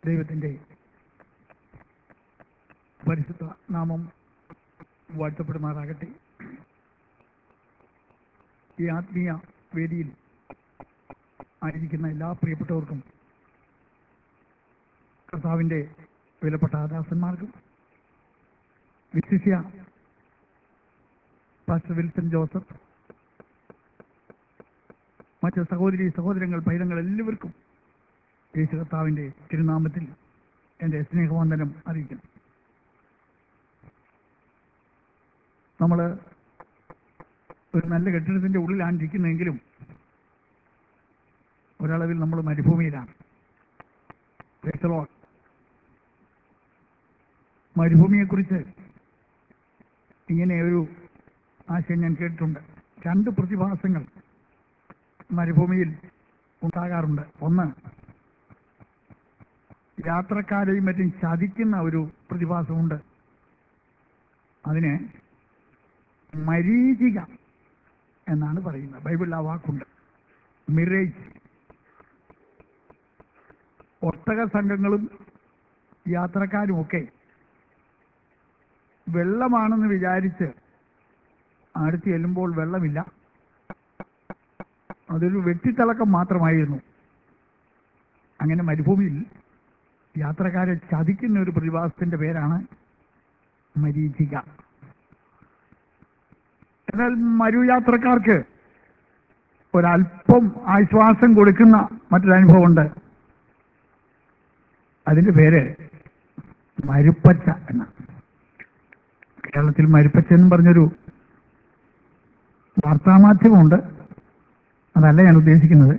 ദൈവത്തിൻ്റെ പരിശുദ്ധ നാമം വാഴ്ത്തപ്പെടുമാറാകട്ടെ ഈ ആത്മീയ വേദിയിൽ ആയിരിക്കുന്ന എല്ലാ പ്രിയപ്പെട്ടവർക്കും കർത്താവിൻ്റെ വിലപ്പെട്ട ദാസന്മാർക്കും വിശിഷ്യ പാസ്റ്റർ വിൽസൺ ജോസഫ് മറ്റ് സഹോദരി സഹോദരങ്ങൾ പൈതങ്ങൾ എല്ലാവർക്കും യേശു കർത്താവിൻ്റെ തിരുനാമത്തിൽ എൻ്റെ സ്നേഹവന്ദനം അറിയിക്കുന്നു നമ്മൾ ഒരു നല്ല കെട്ടിടത്തിൻ്റെ ഉള്ളിലാണ് ഇരിക്കുന്നതെങ്കിലും ഒരളവിൽ നമ്മൾ മരുഭൂമിയിലാണ് Praise the Lord. മരുഭൂമിയെക്കുറിച്ച് ഇങ്ങനെ ഒരു ആശയം ഞാൻ കേട്ടിട്ടുണ്ട് രണ്ട് പ്രതിഭാസങ്ങൾ മരുഭൂമിയിൽ ഉണ്ടാകാറുണ്ട് ഒന്ന് യാത്രക്കാരെയും മറ്റും ചതിക്കുന്ന ഒരു പ്രതിഭാസമുണ്ട് അതിന് മരീചിക എന്നാണ് പറയുന്നത് ബൈബിളിൽ ആ വാക്കുണ്ട് മിറേജ് ഒട്ടക സംഘങ്ങളും യാത്രക്കാരും ഒക്കെ വെള്ളമാണെന്ന് വിചാരിച്ച് അടുത്ത് ചെല്ലുമ്പോൾ വെള്ളമില്ല അതൊരു വെട്ടിത്തിളക്കം മാത്രമായിരുന്നു അങ്ങനെ മരുഭൂമിയിൽ യാത്രക്കാരെ ചതിക്കുന്ന ഒരു പ്രതിഭാസത്തിന്റെ പേരാണ് മരീചിക എന്നാൽ മരുയാത്രക്കാർക്ക് ഒരല്പം ആശ്വാസം കൊടുക്കുന്ന മറ്റൊരനുഭവമുണ്ട് അതിന്റെ പേര് മരുപ്പച്ച എന്ന കേരളത്തിൽ മരുപ്പച്ച എന്ന് പറഞ്ഞൊരു വാർത്താമാധ്യമമുണ്ട് അതല്ല ഞാൻ ഉദ്ദേശിക്കുന്നത്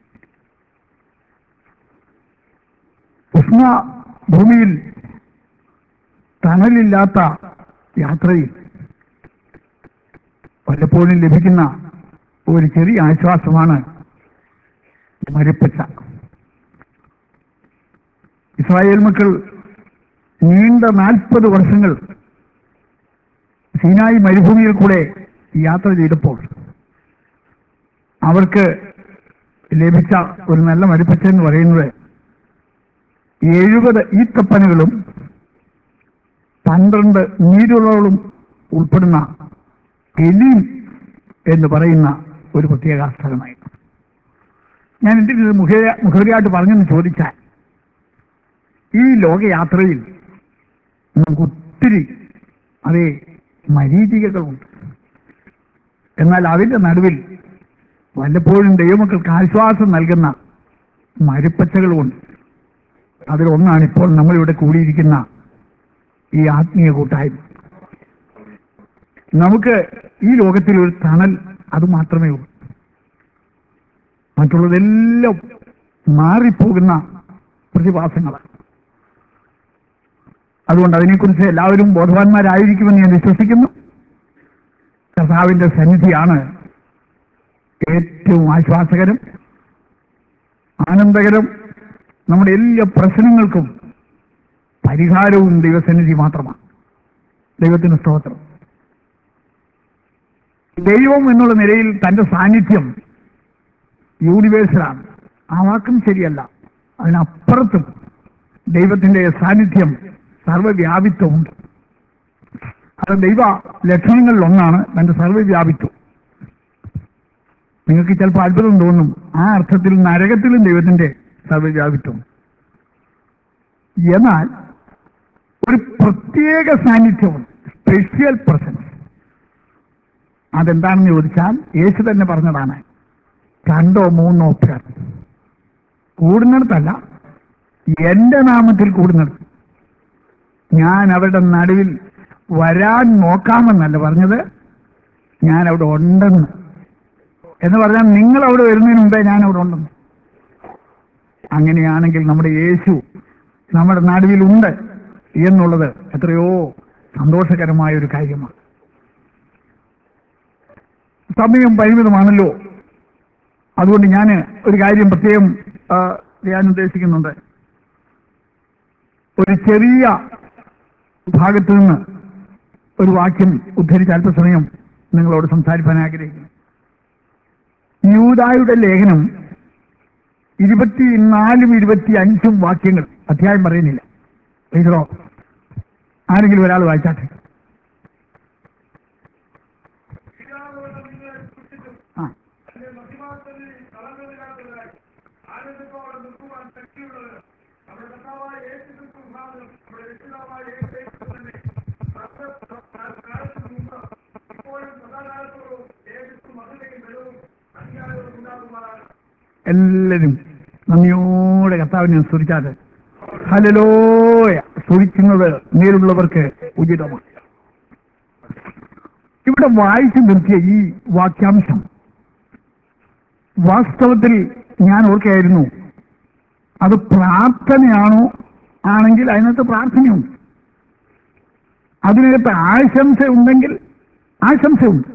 ഉഷ്ണ ഭൂമിയിൽ തണലില്ലാത്ത യാത്രയിൽ പലപ്പോഴും ലഭിക്കുന്ന ഒരു ചെറിയ ആശ്വാസമാണ് മരുപ്പച്ച ഇസ്രായേൽ മക്കൾ നീണ്ട നാൽപ്പത് വർഷങ്ങൾ സീനായി മരുഭൂമിയിൽ കൂടെ യാത്ര ചെയ്തപ്പോൾ അവർക്ക് ലഭിച്ച ഒരു നല്ല മരുപ്പച്ച എന്ന് പറയുന്നത് എഴുപത് ഈത്തപ്പനകളും പന്ത്രണ്ട് നീരുറകളും ഉൾപ്പെടുന്ന എലീം എന്ന് പറയുന്ന ഒരു പ്രത്യേക സ്ഥലമായിരുന്നു ഞാൻ എന്തിനു മുഖേ മുഖവരിയായിട്ട് പറഞ്ഞെന്ന് ചോദിച്ചാൽ ഈ ലോകയാത്രയിൽ നമുക്ക് ഒത്തിരി അതേ മരീചികകളുണ്ട് എന്നാൽ അതിന്റെ നടുവിൽ വല്ലപ്പോഴും ദൈവമക്കൾക്ക് ആശ്വാസം നൽകുന്ന മരുപ്പച്ചകളുമുണ്ട് അതിലൊന്നാണ് ഇപ്പോൾ നമ്മളിവിടെ കൂടിയിരിക്കുന്ന ഈ ആത്മീയ കൂട്ടായ്മ നമുക്ക് ഈ ലോകത്തിൽ ഒരു തണൽ അത് മാത്രമേ ഉള്ളൂ മറ്റുള്ളതെല്ലാം മാറിപ്പോകുന്ന പ്രതിഭാസങ്ങളാണ് അതുകൊണ്ട് അതിനെക്കുറിച്ച് എല്ലാവരും ബോധവാന്മാരായിരിക്കുമെന്ന് ഞാൻ വിശ്വസിക്കുന്നു കർത്താവിന്റെ സന്നിധിയാണ് ഏറ്റവും ആശ്വാസകരം ആനന്ദകരം നമ്മുടെ എല്ലാ പ്രശ്നങ്ങൾക്കും പരിഹാരവും ദൈവസന്നിധി മാത്രമാണ് ദൈവത്തിന് സ്തോത്രം ദൈവം എന്നുള്ള നിലയിൽ തന്റെ സാന്നിധ്യം യൂണിവേഴ്സലാണ് ആ വാക്കും ശരിയല്ല അതിനപ്പുറത്തും ദൈവത്തിന്റെ സാന്നിധ്യം സർവവ്യാപിത്വമുണ്ട് അത് ദൈവ ലക്ഷണങ്ങളിൽ ഒന്നാണ് തന്റെ സർവവ്യാപിത്വം നിങ്ങൾക്ക് ചിലപ്പോൾ അത്ഭുതം തോന്നും ആ അർത്ഥത്തിൽ നരകത്തിലും ദൈവത്തിന്റെ സർവവ്യാപിത്വം എന്നാൽ ഒരു പ്രത്യേക സാന്നിധ്യമുണ്ട് സ്പെഷ്യൽ പ്രസൻസ് അതെന്താണെന്ന് ചോദിച്ചാൽ യേശു തന്നെ പറഞ്ഞതാണ് രണ്ടോ മൂന്നോ പേർ കൂടുന്നിടത്തല്ല എന്റെ നാമത്തിൽ കൂടുന്നിടത്ത് ഞാൻ അവരുടെ നടുവിൽ വരാൻ നോക്കാമെന്നല്ല പറഞ്ഞത് ഞാൻ അവിടെ ഉണ്ടെന്ന് എന്ന് പറഞ്ഞാൽ നിങ്ങൾ അവിടെ വരുന്നതിന് മുമ്പേ ഞാൻ അവിടെ ഉണ്ടെന്ന് അങ്ങനെയാണെങ്കിൽ നമ്മുടെ യേശു നമ്മുടെ നടുവിലുണ്ട് എന്നുള്ളത് എത്രയോ സന്തോഷകരമായ ഒരു കാര്യമാണ് സമയം പരിമിതമാണല്ലോ അതുകൊണ്ട് ഞാൻ ഒരു കാര്യം പ്രത്യേകം ആ, ചെയ്യാൻ ഉദ്ദേശിക്കുന്നുണ്ട് ഒരു ചെറിയ ഭാഗത്തു നിന്ന് ഒരു വാക്യം ഉദ്ധരിച്ച് അല്പസമയം നിങ്ങളോട് സംസാരിക്കാൻ ആഗ്രഹിക്കുന്നു യൂതായുടെ ലേഖനം ഇരുപത്തിനാലും ഇരുപത്തി അഞ്ചും വാക്യങ്ങൾ അധ്യായം പറയുന്നില്ല ടീച്ചറോ ആരെങ്കിലും ഒരാൾ വായിച്ചാട്ടെ ആ എല്ലാവരും നന്ദിയോടെ കർത്താവിനെ സ്തുതിച്ചാട്ട് ഹലലോയ സ്തുതിക്കുന്നത് നേരുള്ളവർക്ക് ഉചിതമാണ് ഇവിടെ വായിച്ചു നിർത്തിയ ഈ വാക്യാംശം വാസ്തവത്തിൽ ഞാൻ ഓർക്കുകയായിരുന്നു അത് പ്രാർത്ഥനയാണോ ആണെങ്കിൽ അതിനകത്ത് പ്രാർത്ഥനയുണ്ട് അതിനകത്ത് ആശംസ ഉണ്ടെങ്കിൽ ആശംസയുണ്ട്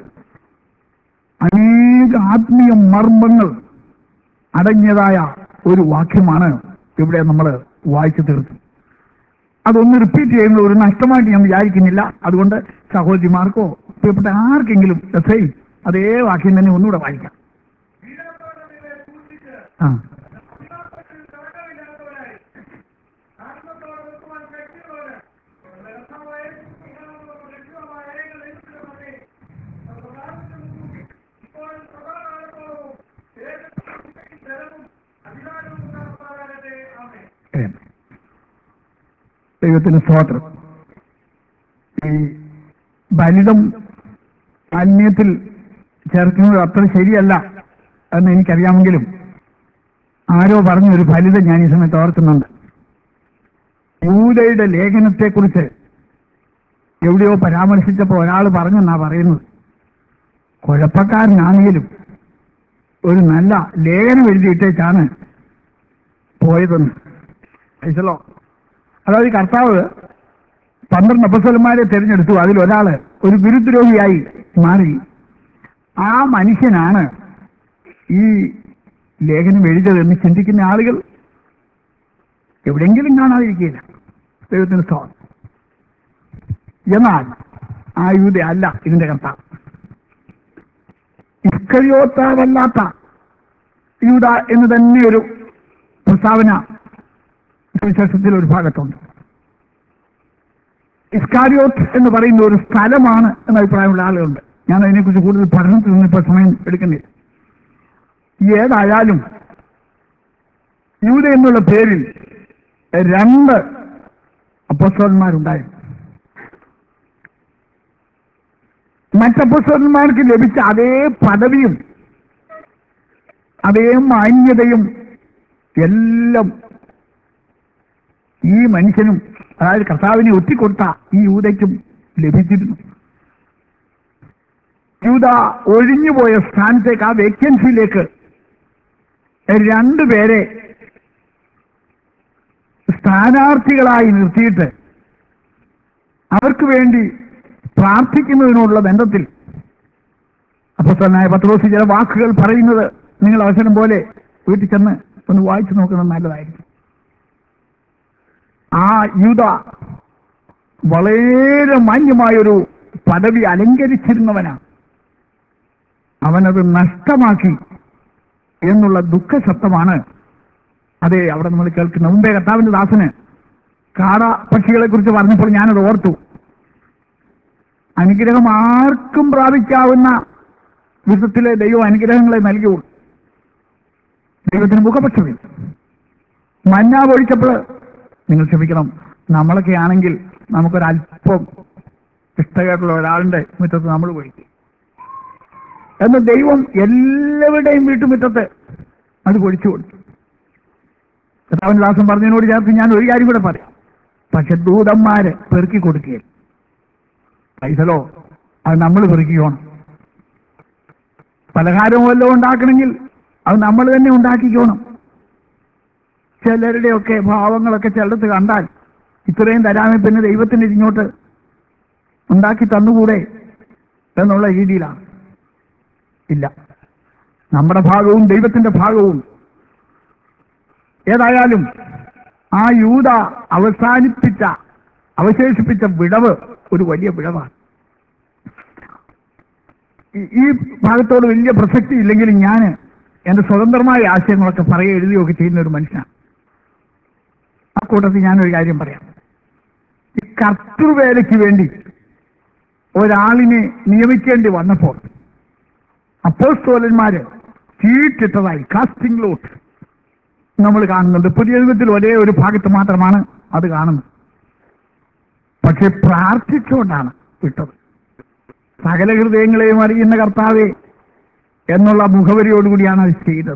അനേക ആത്മീയ മർമ്മങ്ങൾ അടങ്ങിയതായ ഒരു വാക്യമാണ് ഇവിടെ നമ്മൾ വായിച്ചു തീർത്തു അതൊന്ന് റിപ്പീറ്റ് ചെയ്യുന്നത് ഒരു നഷ്ടമായിട്ട് ഞാൻ വിചാരിക്കുന്നില്ല അതുകൊണ്ട് സഹോദരിമാർക്കോ പ്രിയപ്പെട്ട ആർക്കെങ്കിലും സെയിം അതേ വാക്യം തന്നെ ഒന്നുകൂടെ വായിക്കാം ആ ഏ. ദൈവത്തിന് സ്തോത്രം ഈ ബലിതം അന്യത്തിൽ ചേർക്കുന്നത് അത്ര ശരിയല്ല എന്ന് എനിക്കറിയാമെങ്കിലും ആരോ പറഞ്ഞ ഒരു ഫലിതം ഞാൻ ഈ സമയത്ത് ഓർക്കുന്നുണ്ട് യൂതയുടെ ലേഖനത്തെക്കുറിച്ച് എവിടെയോ പരാമർശിച്ചപ്പോൾ ഒരാൾ പറഞ്ഞെന്നാ പറയുന്നത് കുഴപ്പക്കാരനാണെങ്കിലും ഒരു നല്ല ലേഖനം എഴുതിയിട്ടേച്ചാണ് പോയതെന്ന് മനസ്സിലോ അതായത് കർത്താവ് പന്ത്രണ്ട് അപ്പസ്വലന്മാരെ തിരഞ്ഞെടുത്തു അതിലൊരാള് ഒരു ഗുരുദ്രോഹിയായി മാറി ആ മനുഷ്യനാണ് ഈ ലേഖനം എഴുതിയതെന്ന് ചിന്തിക്കുന്ന ആളുകൾ എവിടെയെങ്കിലും കാണാതിരിക്കില്ല ദൈവത്തിന് സ്തോത്രം എന്നാൽ ആ യൂത അല്ല ഇതിന്റെ കർത്താവ് ഇസ്കരിയോത്താവല്ലാത്ത യൂത എന്ന് തന്നെ ഒരു പ്രസ്താവന സുവിശേഷത്തിൽ ഒരു ഭാഗത്തുണ്ട് ഇസ്കാരിയോത്ത് എന്ന് പറയുന്ന ഒരു സ്ഥലമാണ് എന്ന അഭിപ്രായമുള്ള ആളുകളുണ്ട് ഞാൻ അതിനെക്കുറിച്ച് കൂടുതൽ പഠനത്തിൽ നിന്ന് ഇപ്പോൾ സമയം എടുക്കുന്നില്ല ഏതായാലും യൂത എന്നുള്ള പേരിൽ രണ്ട് അപ്പസ്വന്മാരുണ്ടായിരുന്നു മറ്റപ്പസ്വന്മാർക്ക് ലഭിച്ച അതേ പദവിയും അതേ മാന്യതയും എല്ലാം ഈ മനുഷ്യനും അതായത് കർത്താവിനെ ഒറ്റിക്കൊടുത്ത ഈ യൂതയ്ക്കും ലഭിച്ചിരുന്നു യൂത ഒഴിഞ്ഞുപോയ സ്ഥാനത്തേക്ക് ആ വേക്കൻസിയിലേക്ക് രണ്ടുപേരെ സ്ഥാനാർത്ഥികളായി നിർത്തിയിട്ട് അവർക്ക് വേണ്ടി പ്രാർത്ഥിക്കുന്നതിനോടുള്ള ബന്ധത്തിൽ അപ്പസ്തലനായ പത്രോസ് ചില വാക്കുകൾ പറയുന്നത് നിങ്ങൾ അവസരം പോലെ വീട്ടിൽ ചെന്ന് ഒന്ന് വായിച്ചു നോക്കുന്നത് നല്ലതായിരിക്കും ആ യൂത വളരെ മാന്യമായൊരു പദവി അലങ്കരിച്ചിരുന്നവനാണ് അവനത് നഷ്ടമാക്കി എന്നുള്ള ദുഃഖശബ്ദമാണ് അതെ അവിടെ നമ്മൾ കേൾക്കുന്ന മുമ്പേ കർത്താവിന്റെ ദാസന് കാട പക്ഷികളെ കുറിച്ച് പറഞ്ഞപ്പോൾ ഞാനത് ഓർത്തു അനുഗ്രഹം ആർക്കും പ്രാപിക്കാവുന്ന വിധത്തിലെ ദൈവം അനുഗ്രഹങ്ങളെ നൽകിയുള്ളൂ ദൈവത്തിന് മുഖപക്ഷമില്ല മഞ്ഞ പൊഴിച്ചപ്പോൾ നിങ്ങൾ ക്ഷമിക്കണം നമ്മളൊക്കെ ആണെങ്കിൽ നമുക്കൊരല്പം ഇഷ്ടകേട്ടുള്ള ഒരാളുടെ മുറ്റത്ത് നമ്മൾ പോയി എന്ന് ദൈവം എല്ലാവരുടെയും വീട്ടുമുറ്റത്ത് അത് പൊഴിച്ചു കൊടുത്തു കർത്താവിന്റെ ദാസം പറഞ്ഞതിനോട് ചേർത്ത് ഞാൻ ഒരു കാര്യം കൂടെ പറയാം പക്ഷെ ദൂതന്മാര് പെറുക്കി കൊടുക്കുകയില്ല പൈസലോ അത് നമ്മൾ പെറുക്കിക്കോണം പലഹാരം വല്ലതും ഉണ്ടാക്കണമെങ്കിൽ അത് നമ്മൾ തന്നെ ഉണ്ടാക്കിക്കോണം ചിലരുടെയൊക്കെ ഭാവങ്ങളൊക്കെ ചിലടത്ത് കണ്ടാൽ ഇത്രയും തരാമേ പിന്നെ ദൈവത്തിന് ഇങ്ങോട്ട് ഉണ്ടാക്കി തന്നുകൂടെ എന്നുള്ള രീതിയിലാണ് ഇല്ല നമ്മുടെ ഭാഗവും ദൈവത്തിന്റെ ഭാഗവും ഏതായാലും ആ യൂത അവസാനിപ്പിച്ച അവശേഷിപ്പിച്ച വിടവ് ഒരു വലിയ വിടവാണ് ഈ- ഈ ഭാഗത്തോട് വലിയ പ്രസക്തി ഇല്ലെങ്കിലും ഞാൻ എന്റെ സ്വതന്ത്രമായ ആശയങ്ങളൊക്കെ പറയുക എഴുതുകയൊക്കെ ചെയ്യുന്ന ഒരു മനുഷ്യനാണ് ആ കൂട്ടത്തിൽ ഞാനൊരു കാര്യം പറയാം ഈ കർത്തൃവേലയ്ക്ക് വേണ്ടി ഒരാളിനെ നിയമിക്കേണ്ടി വന്നപ്പോൾ അപ്പോസ്തോലന്മാര് ചീട്ടിട്ടതായി കാസ്റ്റിംഗ് ലോട്ട് നമ്മൾ കാണുന്നുണ്ട് പുതിയ യുഗത്തിൽ ഒരേ ഒരു ഭാഗത്ത് മാത്രമാണ് അത് കാണുന്നത് പക്ഷെ പ്രാർത്ഥിച്ചുകൊണ്ടാണ് വിട്ടത് സകല ഹൃദയങ്ങളെയും അറിയുന്ന കർത്താവെ എന്നുള്ള മുഖവരിയോടുകൂടിയാണ് അത് ചെയ്തത്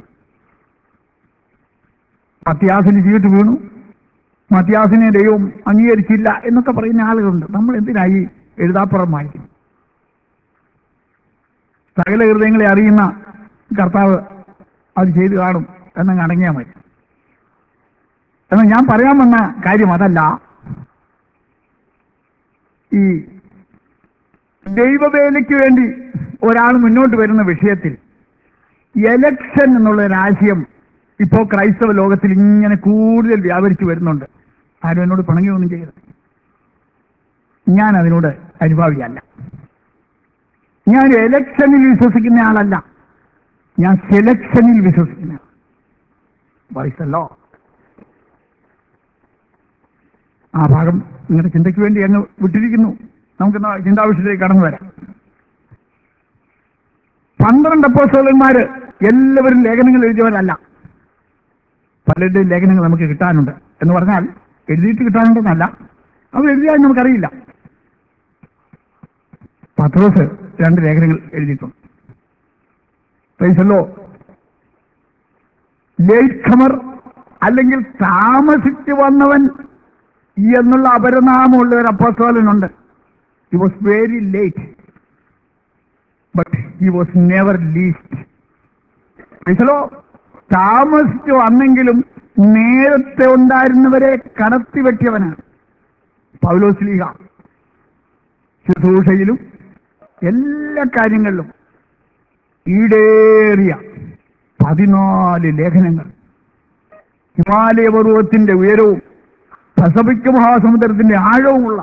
മത്യാസിന് ചീട്ട് വീണു മത്യാസിനെ ദൈവം അംഗീകരിച്ചില്ല എന്നൊക്കെ പറയുന്ന ആളുകളുണ്ട് നമ്മൾ എന്തിനായി എഴുതാപ്പുറം വായിക്കും സകല ഹൃദയങ്ങളെ അറിയുന്ന കർത്താവ് അത് ചെയ്തു കാണും എന്നങ്ങ് അടങ്ങിയാൽ മതി എന്നാൽ ഞാൻ പറയാൻ വന്ന കാര്യം അതല്ല ഈ ദൈവവേലയ്ക്ക് വേണ്ടി ഒരാൾ മുന്നോട്ട് വരുന്ന വിഷയത്തിൽ എലക്ഷൻ എന്നുള്ള ഒരു ആശയം ഇപ്പോൾ ക്രൈസ്തവ ലോകത്തിൽ ഇങ്ങനെ കൂടുതൽ വ്യാപരിച്ചു വരുന്നുണ്ട് ആരും എന്നോട് പിണങ്ങിയൊന്നും ചെയ്യരുത് ഞാൻ അതിനോട് അനുഭാവിയല്ല ഞാൻ എലക്ഷനിൽ വിശ്വസിക്കുന്ന ആളല്ല ഞാൻ സെലക്ഷനിൽ വിശ്വസിക്കുന്ന ആൾ വയസ്സല്ലോ ആ ഭാഗം നിങ്ങളുടെ ചിന്തയ്ക്ക് വേണ്ടി അങ്ങ് വിട്ടിരിക്കുന്നു നമുക്ക് എന്നാ ചിന്താവിഷയത്തിലേക്ക് കടന്നു വരാം പന്ത്രണ്ട് അപ്പോസ്തലന്മാര് എല്ലാവരും ലേഖനങ്ങൾ എഴുതിയവരല്ല പലരുടെയും ലേഖനങ്ങൾ നമുക്ക് കിട്ടാനുണ്ട് എന്ന് പറഞ്ഞാൽ എഴുതിയിട്ട് കിട്ടാനുണ്ടെന്നല്ല അവർ എഴുതിയാൽ നമുക്കറിയില്ല പത്രോസ് രണ്ട് ലേഖനങ്ങൾ എഴുതിയിട്ടുണ്ട് പൈസല്ലോ ലേറ്റ് ഖമർ അല്ലെങ്കിൽ താമസിച്ചു വന്നവൻ എന്നുള്ള അപരനാമമുള്ള ഒരു അപ്പോസ്തോലനുണ്ട് he was very late but he was never least പൈസലോ താമസിച്ചു വന്നെങ്കിലും നേരത്തെ ഉണ്ടായിരുന്നവരെ കടത്തി വെട്ടിയവനാണ് പൗലോസ്ലീഹ ശുശ്രൂഷയിലും എല്ലാ കാര്യങ്ങളിലും ഈടേറിയ പതിനാല് ലേഖനങ്ങൾ ഹിമാലയ പർവ്വതത്തിന്റെ ഉയരവും പസഫിക് മഹാസമുദ്രത്തിന്റെ ആഴവുമുള്ള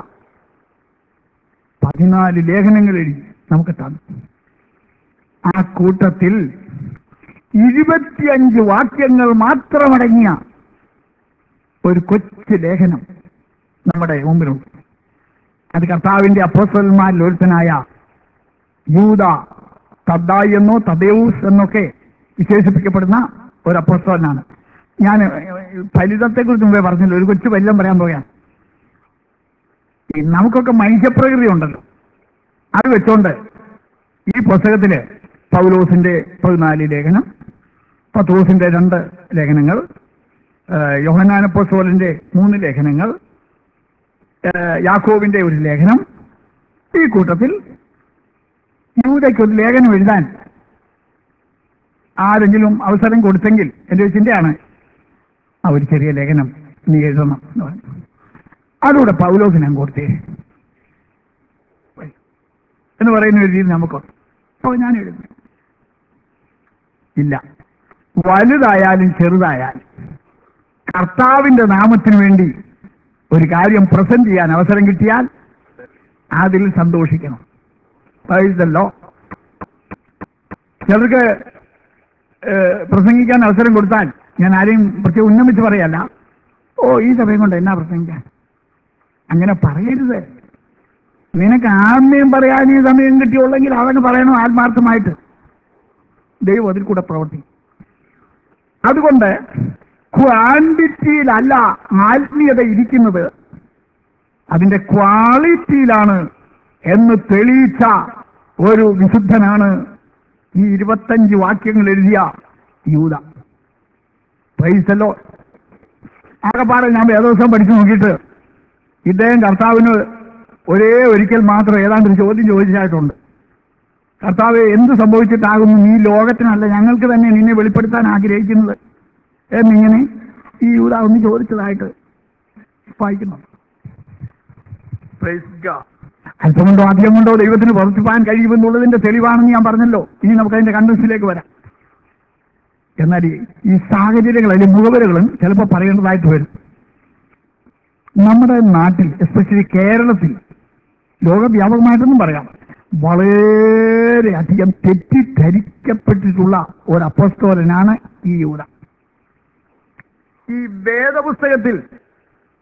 പതിനാല് ലേഖനങ്ങൾ എഴുതി നമുക്ക് തന്നു ആ കൂട്ടത്തിൽ ഇരുപത്തിയഞ്ച് വാക്യങ്ങൾ മാത്രമടങ്ങിയ ഒരു കൊച്ചു ലേഖനം നമ്മുടെ മുമ്പിലുണ്ട് അത് കർത്താവിന്റെ അപ്പോസ്തലന്മാരിൽ ഒരുത്തനായ യൂത തദ്ദായി എന്നോ തദേവൂസ് എന്നൊക്കെ വിശേഷിപ്പിക്കപ്പെടുന്ന ഒരു അപ്പോസ്തലനാണ് ഞാൻ ഫലിതത്തെ കുറിച്ച് മുമ്പേ പറഞ്ഞില്ല ഒരു കൊച്ചു ഫലിതം പറയാൻ പോവുകയാണ് ഈ നമുക്കൊക്കെ മനുഷ്യപ്രകൃതി ഉണ്ടല്ലോ അത് വെച്ചോണ്ട് ഈ പുസ്തകത്തില് പൗലോസിന്റെ പതിനാല് ലേഖനം പത്രോസിന്റെ രണ്ട് ലേഖനങ്ങൾ യോഹനാനപ്പോസോലിന്റെ മൂന്ന് ലേഖനങ്ങൾ ഏഹ് യാക്കോബിന്റെ ഒരു ലേഖനം ഈ കൂട്ടത്തിൽ യൂതയ്ക്ക് ഒരു ലേഖനം എഴുതാൻ ആരെങ്കിലും അവസരം കൊടുത്തെങ്കിൽ എൻ്റെ ഒരു ചിന്തയാണ് ആ ഒരു ചെറിയ ലേഖനം നീ എഴുതണം എന്ന് പറഞ്ഞു അതുകൂടെ പൗലോസിന് ഞാൻ കൊടുത്തേ എന്ന് പറയുന്ന ഒരു രീതി നമുക്കുണ്ട് അപ്പോൾ ഞാൻ എഴുതി ഇല്ല വലുതായാലും ചെറുതായാലും കർത്താവിന്റെ നാമത്തിന് വേണ്ടി ഒരു കാര്യം പ്രസന്റ് ചെയ്യാൻ അവസരം കിട്ടിയാൽ അതിൽ സന്തോഷിക്കണം ലോ ചിലർക്ക് ഏഹ്, പ്രസംഗിക്കാൻ അവസരം കൊടുത്താൽ ഞാൻ ആരെയും പ്രത്യേകം ഉന്നമിച്ച് പറയല്ല ഓ ഈ സമയം കൊണ്ട് എന്നാ പ്രസംഗിക്കാൻ അങ്ങനെ പറയരുത് നിനക്ക് ആത്മീയം പറയാൻ ഈ സമയം കിട്ടിയുള്ളെങ്കിൽ അവന് പറയണം ആത്മാർത്ഥമായിട്ട് ദൈവം അതിൽ കൂടെ പ്രവർത്തിക്കും അതുകൊണ്ട് ക്വാണ്ടിറ്റിയിലല്ല ആത്മീയത ഇരിക്കുന്നത് അതിന്റെ ക്വാളിറ്റിയിലാണ് എന്ന് തെളിയിച്ച ഒരു വിശുദ്ധനാണ് ഈ ഇരുപത്തഞ്ച് വാക്യങ്ങൾ എഴുതിയ യൂത പൈസല്ലോ ആകെപ്പാടെ ഞാൻ വേദോത്സവം പഠിച്ചു നോക്കിയിട്ട് ഇദ്ദേഹം കർത്താവിന് ഒരേ ഒരിക്കൽ മാത്രം ഏതാണ്ട് ഒരു ചോദ്യം ചോദിച്ചായിട്ടുണ്ട് കർത്താവ് എന്ത് സംഭവിച്ചിട്ടാകുന്നു നീ ലോകത്തിനല്ല ഞങ്ങൾക്ക് തന്നെ നിന്നെ വെളിപ്പെടുത്താൻ ആഗ്രഹിക്കുന്നത് എന്നിങ്ങനെ ഈ യൂത ഒന്ന് ചോദിച്ചതായിട്ട് വായിക്കുന്നു Praise God. അല്പം കൊണ്ടോ അധികം കൊണ്ടോ ദൈവത്തിന് പ്രവർത്തിപ്പാൻ കഴിയുമെന്നുള്ളതിന്റെ തെളിവാണെന്ന് ഞാൻ പറഞ്ഞല്ലോ ഇനി നമുക്ക് അതിന്റെ കണ്ടൻസിലേക്ക് വരാം എന്നാൽ ഈ- ഈ സാഹചര്യങ്ങൾ അല്ലെങ്കിൽ മുഖവരുകളും ചിലപ്പോൾ പറയേണ്ടതായിട്ട് വരും നമ്മുടെ നാട്ടിൽ എസ്പെഷ്യലി കേരളത്തിൽ ലോകവ്യാപകമായിട്ടൊന്നും പറയാം വളരെ അധികം തെറ്റിദ്ധരിക്കപ്പെട്ടിട്ടുള്ള ഒരു അപ്പസ്തോലനാണ് ഈ യൂത ഈ വേദപുസ്തകത്തിൽ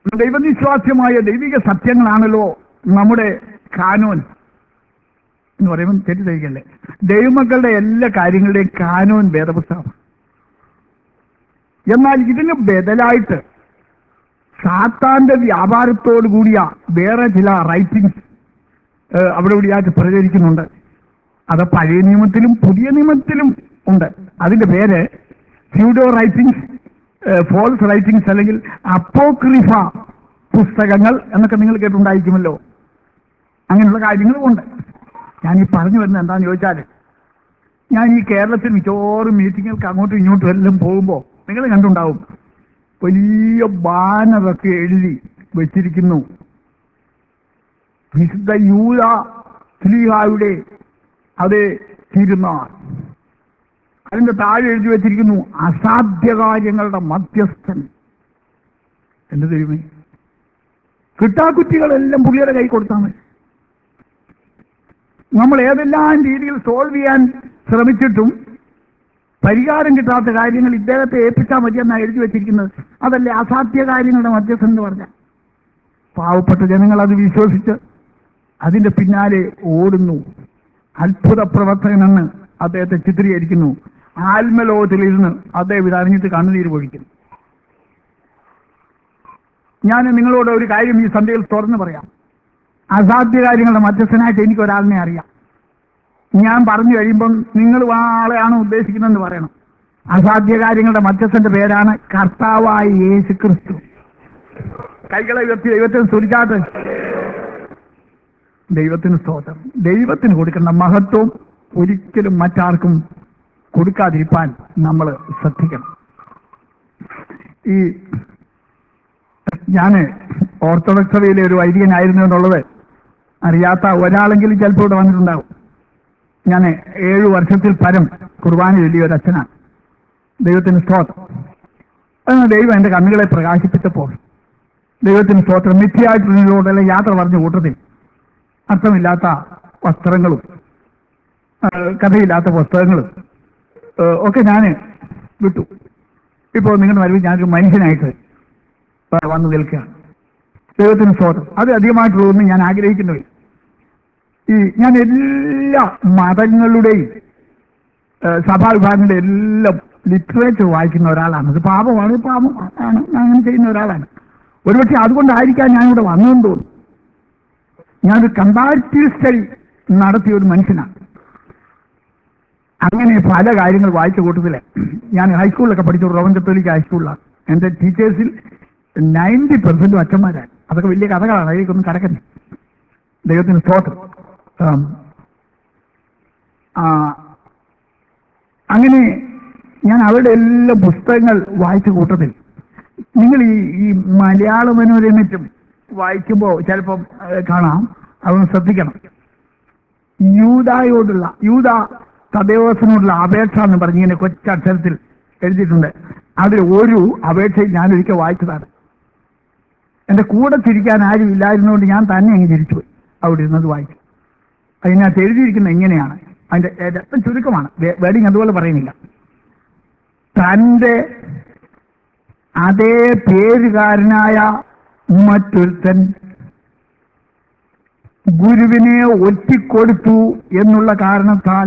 ദൈവനിശ്വാസ്യമായ ദൈവിക സത്യങ്ങളാണല്ലോ നമ്മുടെ കാനോൻ എന്ന് പറയുമ്പോൾ തെറ്റിദ്ധരിക്കല്ലേ ദൈവമക്കളുടെ എല്ലാ കാര്യങ്ങളുടെയും കാനോൻ വേദപുസ്തകമാണ് എന്നാൽ ഇതിന് ബദലായിട്ട് സാത്താന്റെ വ്യാപാരത്തോടു കൂടിയ വേറെ ചില റൈറ്റിംഗ്സ് അവിടെ ഇവിടെയായിട്ട് പ്രചരിക്കുന്നുണ്ട് അത് പഴയ നിയമത്തിലും പുതിയ നിയമത്തിലും ഉണ്ട് അതിന്റെ പേര് സ്യൂഡോ റൈറ്റിംഗ്സ് ഫോൾസ് റൈറ്റിംഗ്സ് അല്ലെങ്കിൽ അപ്പോക്രിഫ പുസ്തകങ്ങൾ എന്നൊക്കെ നിങ്ങൾ കേട്ടുണ്ടായിരിക്കുമല്ലോ അങ്ങനെയുള്ള കാര്യങ്ങളും ഉണ്ട് ഞാൻ ഈ പറഞ്ഞു വരുന്നത് എന്താണെന്ന് ചോദിച്ചാൽ ഞാൻ ഈ കേരളത്തിൽ മിക്കവാറും മീറ്റിങ്ങുകൾക്ക് അങ്ങോട്ടും ഇങ്ങോട്ടും എല്ലാം പോകുമ്പോൾ നിങ്ങൾ കണ്ടുണ്ടാവും വലിയ ബാനറൊക്കെ എഴുതി വെച്ചിരിക്കുന്നു വിശുദ്ധ യൂത സ്ലീഹായുടെ അത് തിരുനാൾ അതിന്റെ താഴെ എഴുതി വെച്ചിരിക്കുന്നു അസാധ്യകാര്യങ്ങളുടെ മധ്യസ്ഥൻ എന്ത് തരുമേ കിട്ടാക്കുറ്റികളെല്ലാം പുള്ളിയുടെ കൈ കൊടുത്താൽ മതി നമ്മൾ ഏതെല്ലാം രീതിയിൽ സോൾവ് ചെയ്യാൻ ശ്രമിച്ചിട്ടും പരിഹാരം കിട്ടാത്ത കാര്യങ്ങൾ ഇദ്ദേഹത്തെ ഏൽപ്പിച്ചാൽ മതിയെന്നാണ് എഴുതി വെച്ചിരിക്കുന്നത് അതല്ലേ അസാധ്യ കാര്യങ്ങളുടെ മധ്യസ്ഥൻ എന്ന് പറഞ്ഞ പാവപ്പെട്ട ജനങ്ങൾ അത് വിശ്വസിച്ച് അതിന്റെ പിന്നാലെ ഓടുന്നു അത്ഭുത പ്രവർത്തകനെന്ന് അദ്ദേഹത്തെ ചിത്രീകരിക്കുന്നു ആത്മലോകത്തിലിരുന്ന് അദ്ദേഹം ഇതറിഞ്ഞിട്ട് കണ്ണുനീര് പൊഴിക്കുന്നു ഞാൻ നിങ്ങളോട് ഒരു കാര്യം ഈ സന്ധ്യയിൽ തുറന്നു പറയാം അസാധ്യ കാര്യങ്ങളുടെ മധ്യസ്ഥനായിട്ട് എനിക്ക് ഒരാളിനെ അറിയാം ഞാൻ പറഞ്ഞു കഴിയുമ്പം നിങ്ങൾ ആ ആളെയാണ് ഉദ്ദേശിക്കുന്നതെന്ന് പറയണം അസാധ്യ കാര്യങ്ങളുടെ മധ്യസ്ഥന്റെ പേരാണ് കർത്താവായ യേശു ക്രിസ്തു കൈകളെ ഉയർത്തി ദൈവത്തിന് സ്തുതിച്ചാട്ട് ദൈവത്തിന് സ്തോത്രം ദൈവത്തിന് കൊടുക്കേണ്ട മഹത്വം ഒരിക്കലും മറ്റാർക്കും കൊടുക്കാതിരിക്കാൻ നമ്മൾ ശ്രദ്ധിക്കണം ഈ ഞാൻ ഓർത്തഡോക്സ് സഭയിലെ ഒരു വൈദികനായിരുന്നു എന്നുള്ളത് അറിയാത്ത ഒരാളെങ്കിലും ചിലപ്പോൾ ഇവിടെ വന്നിട്ടുണ്ടാവും ഞാൻ ഏഴു വർഷത്തിൽ പരം കുർബാന ചൊല്ലിയ ഒരു അച്ഛനാണ് ദൈവത്തിന് സ്തോത്രം അങ്ങനെ ദൈവം എൻ്റെ കണ്ണുകളെ പ്രകാശിപ്പിച്ചപ്പോൾ ദൈവത്തിന് സ്തോത്രം മിഥ്യയായിട്ടുള്ളതിലൂടെ യാത്ര പറഞ്ഞ കൂട്ടത്തിൽ അർത്ഥമില്ലാത്ത വസ്ത്രങ്ങളും ആ, കഥയില്ലാത്ത പുസ്തകങ്ങളും ആ, ഒക്കെ ഞാൻ വിട്ടു ഇപ്പോൾ നിങ്ങളുടെ വരവിൽ ഞാനൊരു മനുഷ്യനായിട്ട് വന്നു നിൽക്കുകയാണ് ദൈവത്തിന് സ്തോത്രം അത് അധികമായിട്ടുള്ളതൊന്നും ഞാൻ ആഗ്രഹിക്കുന്നില്ല ഈ ഞാൻ എല്ലാ മതങ്ങളുടെയും ഏഹ്, സഭാവിഭാഗങ്ങളുടെ എല്ലാം ലിറ്ററേച്ചർ വായിക്കുന്ന ഒരാളാണ് അത് പാപമാണ് പാപം ആണ് ഞാൻ അങ്ങനെ ചെയ്യുന്ന ഒരാളാണ് ഒരുപക്ഷെ അതുകൊണ്ടായിരിക്കാം ഞാനിവിടെ വന്നതെന്ന് തോന്നുന്നു ഞാനൊരു കമ്പാരിറ്റീവ് സ്റ്റഡി നടത്തിയ ഒരു മനുഷ്യനാണ് അങ്ങനെ പല കാര്യങ്ങൾ വായിച്ച കൂട്ടത്തില് ഞാൻ ഹൈസ്കൂളിലൊക്കെ പഠിച്ചു റോമൻ കത്തോലിക്ക ഹൈസ്കൂളിലാണ് എൻ്റെ ടീച്ചേഴ്സിൽ നയൻറ്റി പെർസെന്റും അച്ഛന്മാരാണ് അതൊക്കെ വലിയ കഥകളാണ് അതിലേക്കൊന്നും കടക്കുന്നത് ദൈവത്തിന് സ്തോത്രം ആം. ആ, അങ്ങനെ ഞാൻ അവരുടെ എല്ലാ പുസ്തകങ്ങൾ വായിച്ച കൂട്ടത്തിൽ നിങ്ങൾ ഈ ഈ മലയാള മനോരമയ്ക്കും വായിക്കുമ്പോൾ ചിലപ്പം ഏഹ്, കാണാം അതൊന്ന് ശ്രദ്ധിക്കണം യൂതായോടുള്ള യൂത തദേവസിനോടുള്ള അപേക്ഷ എന്ന് പറഞ്ഞ് ഇങ്ങനെ കൊച്ചക്ഷരത്തിൽ എഴുതിയിട്ടുണ്ട് അതിൽ ഒരു അപേക്ഷയും ഞാൻ ഒരിക്കൽ വായിച്ചതാണ് എന്റെ കൂടെ ചിരിക്കാൻ ആരും ഇല്ലായിരുന്നുകൊണ്ട് ഞാൻ തന്നെ അങ്ങ് ചിരിച്ചുപോയി അവിടെ ഇരുന്നത് വായിച്ചു അതിനകത്ത് എഴുതിയിരിക്കുന്ന എങ്ങനെയാണ് അതിന്റെ ഏ, രത്നം ചുരുക്കമാണ് വേഡിങ് അതുപോലെ പറയുന്നില്ല തന്റെ അതേ പേരുകാരനായ മറ്റൊരുത്തൻ ഗുരുവിനെ ഒറ്റിക്കൊടുത്തു എന്നുള്ള കാരണത്താൽ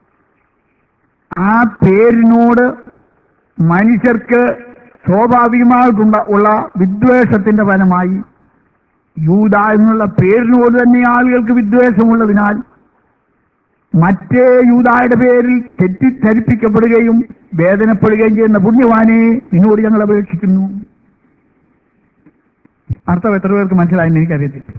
ആ പേരിനോട് മനുഷ്യർക്ക് സ്വാഭാവികമായിട്ടുള്ള ഉള്ള വിദ്വേഷത്തിന്റെ ഫലമായി യൂത എന്നുള്ള പേരിനോട് തന്നെ ആളുകൾക്ക് വിദ്വേഷമുള്ളതിനാൽ മറ്റേ യൂതായുടെ പേരിൽ തെറ്റിദ്ധരിപ്പിക്കപ്പെടുകയും വേദനപ്പെടുകയും ചെയ്യുന്ന പുണ്യവാനെ നിന്നോട് ഞങ്ങൾ അപേക്ഷിക്കുന്നു അർത്ഥം എത്ര പേർക്ക് മനസ്സിലായെന്ന് എനിക്കറിയത്തില്ല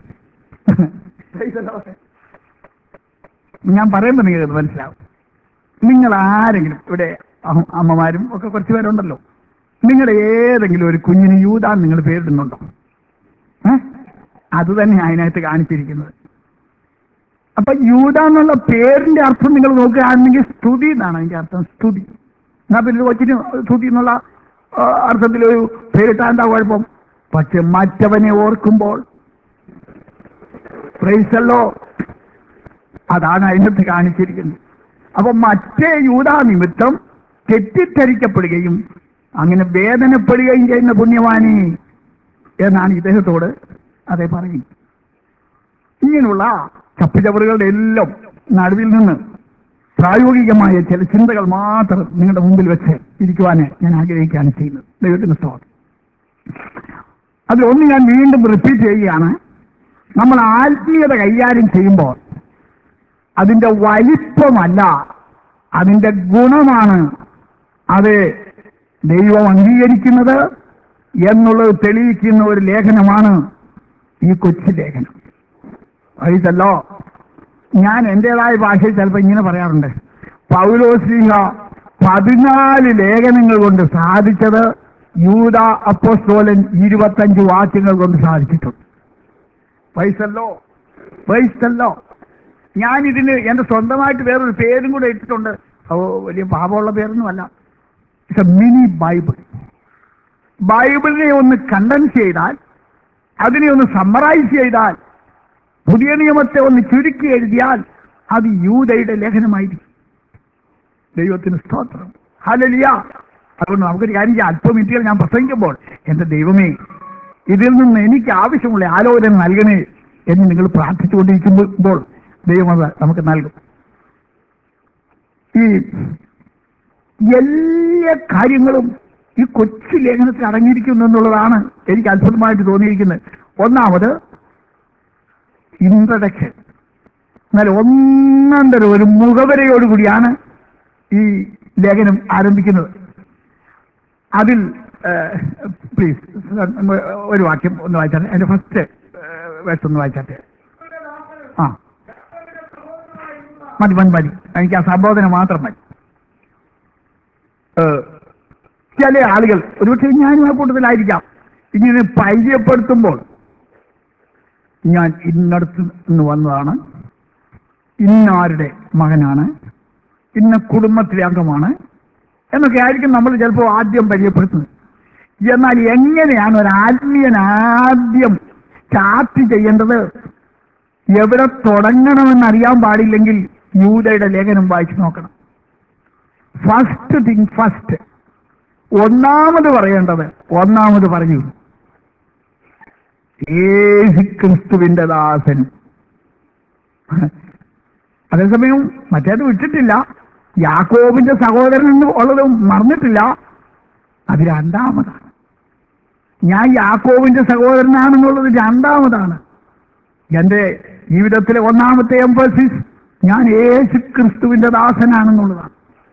ഞാൻ പറയുമ്പോൾ നിങ്ങൾക്ക് മനസ്സിലാവും നിങ്ങൾ ആരെങ്കിലും ഇവിടെ അഹ് അമ്മമാരും ഒക്കെ കുറച്ച് പേരുണ്ടല്ലോ നിങ്ങളുടെ ഏതെങ്കിലും ഒരു കുഞ്ഞിന് യൂതാൻ നിങ്ങൾ പേരിടുന്നുണ്ടോ ഏ? അത് തന്നെ അതിനകത്ത് കാണിച്ചിരിക്കുന്നത് അപ്പൊ യൂത എന്നുള്ള പേരിന്റെ അർത്ഥം നിങ്ങൾ നോക്കുകയാണെങ്കിൽ സ്തുതി എന്നാണ് അതിന്റെ അർത്ഥം സ്തുതി എന്നാ പിന്നെ കൊച്ചിന് സ്തുതി എന്നുള്ള ആ, അർത്ഥത്തിൽ ഒരു പേരിട്ടാ എന്താ കുഴപ്പം പക്ഷെ മറ്റവനെ ഓർക്കുമ്പോൾ പ്രൈസല്ലോ അതാണ് അതിനകത്ത് കാണിച്ചിരിക്കുന്നത് അപ്പൊ മറ്റേ യൂതാ നിമിത്തം തെറ്റിദ്ധരിക്കപ്പെടുകയും അങ്ങനെ വേദനപ്പെടുകയും ചെയ്യുന്ന പുണ്യവാനെ എന്നാണ് ഇദ്ദേഹത്തോട് അതേ പറയും ഇങ്ങനെയുള്ള ചപ്പുചവറുകളുടെ എല്ലാം നടുവിൽ നിന്ന് പ്രായോഗികമായ ചില ചിന്തകൾ മാത്രം നിങ്ങളുടെ മുമ്പിൽ വെച്ച് ഇരിക്കുവാൻ ഞാൻ ആഗ്രഹിക്കുകയാണ് ചെയ്യുന്നത് ദൈവത്തിന് സ്തോത്രം അതിലൊന്ന് ഞാൻ വീണ്ടും റിപ്പീറ്റ് ചെയ്യുകയാണ് നമ്മൾ ആത്മീയത കൈകാര്യം ചെയ്യുമ്പോൾ അതിന്റെ വലിപ്പമല്ല അതിന്റെ ഗുണമാണ് അത് ദൈവം അംഗീകരിക്കുന്നത് എന്നുള്ളത് തെളിയിക്കുന്ന ഒരു ലേഖനമാണ് ഈ കൊച്ചു ലേഖനം വൈസല്ലോ ഞാൻ എന്റേതായ ഭാഷയിൽ ചിലപ്പോൾ ഇങ്ങനെ പറയാറുണ്ട് പൗലോസ്ലിഹ പതിനാല് ലേഖനങ്ങൾ കൊണ്ട് സാധിച്ചത് യൂത അപ്പോസ്തോലൻ ഇരുപത്തഞ്ച് വാക്യങ്ങൾ കൊണ്ട് സാധിച്ചിട്ടുണ്ട് വൈസല്ലോ വൈസല്ലോ ഞാൻ ഇതിന് എന്റെ സ്വന്തമായിട്ട് വേറൊരു പേരും കൂടെ ഇട്ടിട്ടുണ്ട് അത് വലിയ പാപമുള്ള പേരൊന്നുമല്ല ഇറ്റ്സ് എ മിനി ബൈബിൾ ബൈബിളിനെ ഒന്ന് കണ്ടൻസ് ചെയ്താൽ അതിനെ ഒന്ന് സമ്മറൈസ് ചെയ്താൽ പുതിയ നിയമത്തെ ഒന്ന് ചുരുക്കി എഴുതിയാൽ അത് യൂതയുടെ ലേഖനമായിരിക്കും ദൈവത്തിന് സ്തോത്രം ഹലലിയ അതുകൊണ്ട് നമുക്കൊരു കാര്യം ചെയ്യാം അല്പം മിനിറ്റുകൾ ഞാൻ പ്രസംഗിക്കുമ്പോൾ എന്റെ ദൈവമേ ഇതിൽ നിന്ന് എനിക്ക് ആവശ്യമുള്ള ആലോചന നൽകണേ എന്ന് നിങ്ങൾ പ്രാർത്ഥിച്ചുകൊണ്ടിരിക്കുമ്പോൾ ദൈവം അത് നമുക്ക് നൽകും ഈ എല്ലാ കാര്യങ്ങളും ഈ കൊച്ചു ലേഖനത്തിൽ അടങ്ങിയിരിക്കുന്നു എന്നുള്ളതാണ് എനിക്ക് അത്ഭുതമായിട്ട് തോന്നിയിരിക്കുന്നത് ഒന്നാമത് ഇൻട്രഡക്ഷൻ എന്നാൽ ഒന്നാം തരം ഒരു മുഖവരയോടുകൂടിയാണ് ഈ ലേഖനം ആരംഭിക്കുന്നത് അതിൽ പ്ലീസ് ഒരു വാക്യം ഒന്ന് വായിച്ചാട്ടെ അതിന്റെ ഫസ്റ്റ് വേഴ്സ് ഒന്ന് വായിച്ചാട്ടെ ആ മതി മതി മതി എനിക്ക് ആ സംബോധന മാത്രം മതി ഏഹ്, ചില ആളുകൾ ഒരുപക്ഷെ ഞാനും ആ കൂട്ടത്തിലായിരിക്കാം ഇങ്ങനെ പരിചയപ്പെടുത്തുമ്പോൾ ഞാൻ ഇന്നടത്ത് നിന്ന് വന്നതാണ് ഇന്നാരുടെ മകനാണ് ഇന്ന കുടുംബത്തിലെ അംഗമാണ് എന്നൊക്കെ ആയിരിക്കും നമ്മൾ ചിലപ്പോൾ ആദ്യം പരിചയപ്പെടുത്തുന്നത് എന്നാൽ എങ്ങനെയാണ് ഒരു ആത്മീയൻ ആദ്യം സ്റ്റാർട്ട് ചെയ്യേണ്ടത് എവിടെ തുടങ്ങണമെന്ന് അറിയാൻ പാടില്ലെങ്കിൽ യൂതയുടെ ലേഖനം വായിച്ചു നോക്കണം ഫസ്റ്റ് തിങ് ഫസ്റ്റ് ഒന്നാമത് പറയേണ്ടത് ഒന്നാമത് പറഞ്ഞു യേശു ക്രിസ്തുവിന്റെ ദാസൻ അതേസമയം മറ്റേത് വിട്ടിട്ടില്ല യാക്കോബിന്റെ സഹോദരൻ എന്ന് ഉള്ളത് മറന്നിട്ടില്ല അത് രണ്ടാമതാണ് ഞാൻ യാക്കോബിന്റെ സഹോദരനാണെന്നുള്ളത് രണ്ടാമതാണ് എന്റെ ജീവിതത്തിലെ ഒന്നാമത്തെ എംഫസിസ് ഞാൻ യേശു ക്രിസ്തുവിന്റെ ദാസനാണെന്നുള്ളതാണ്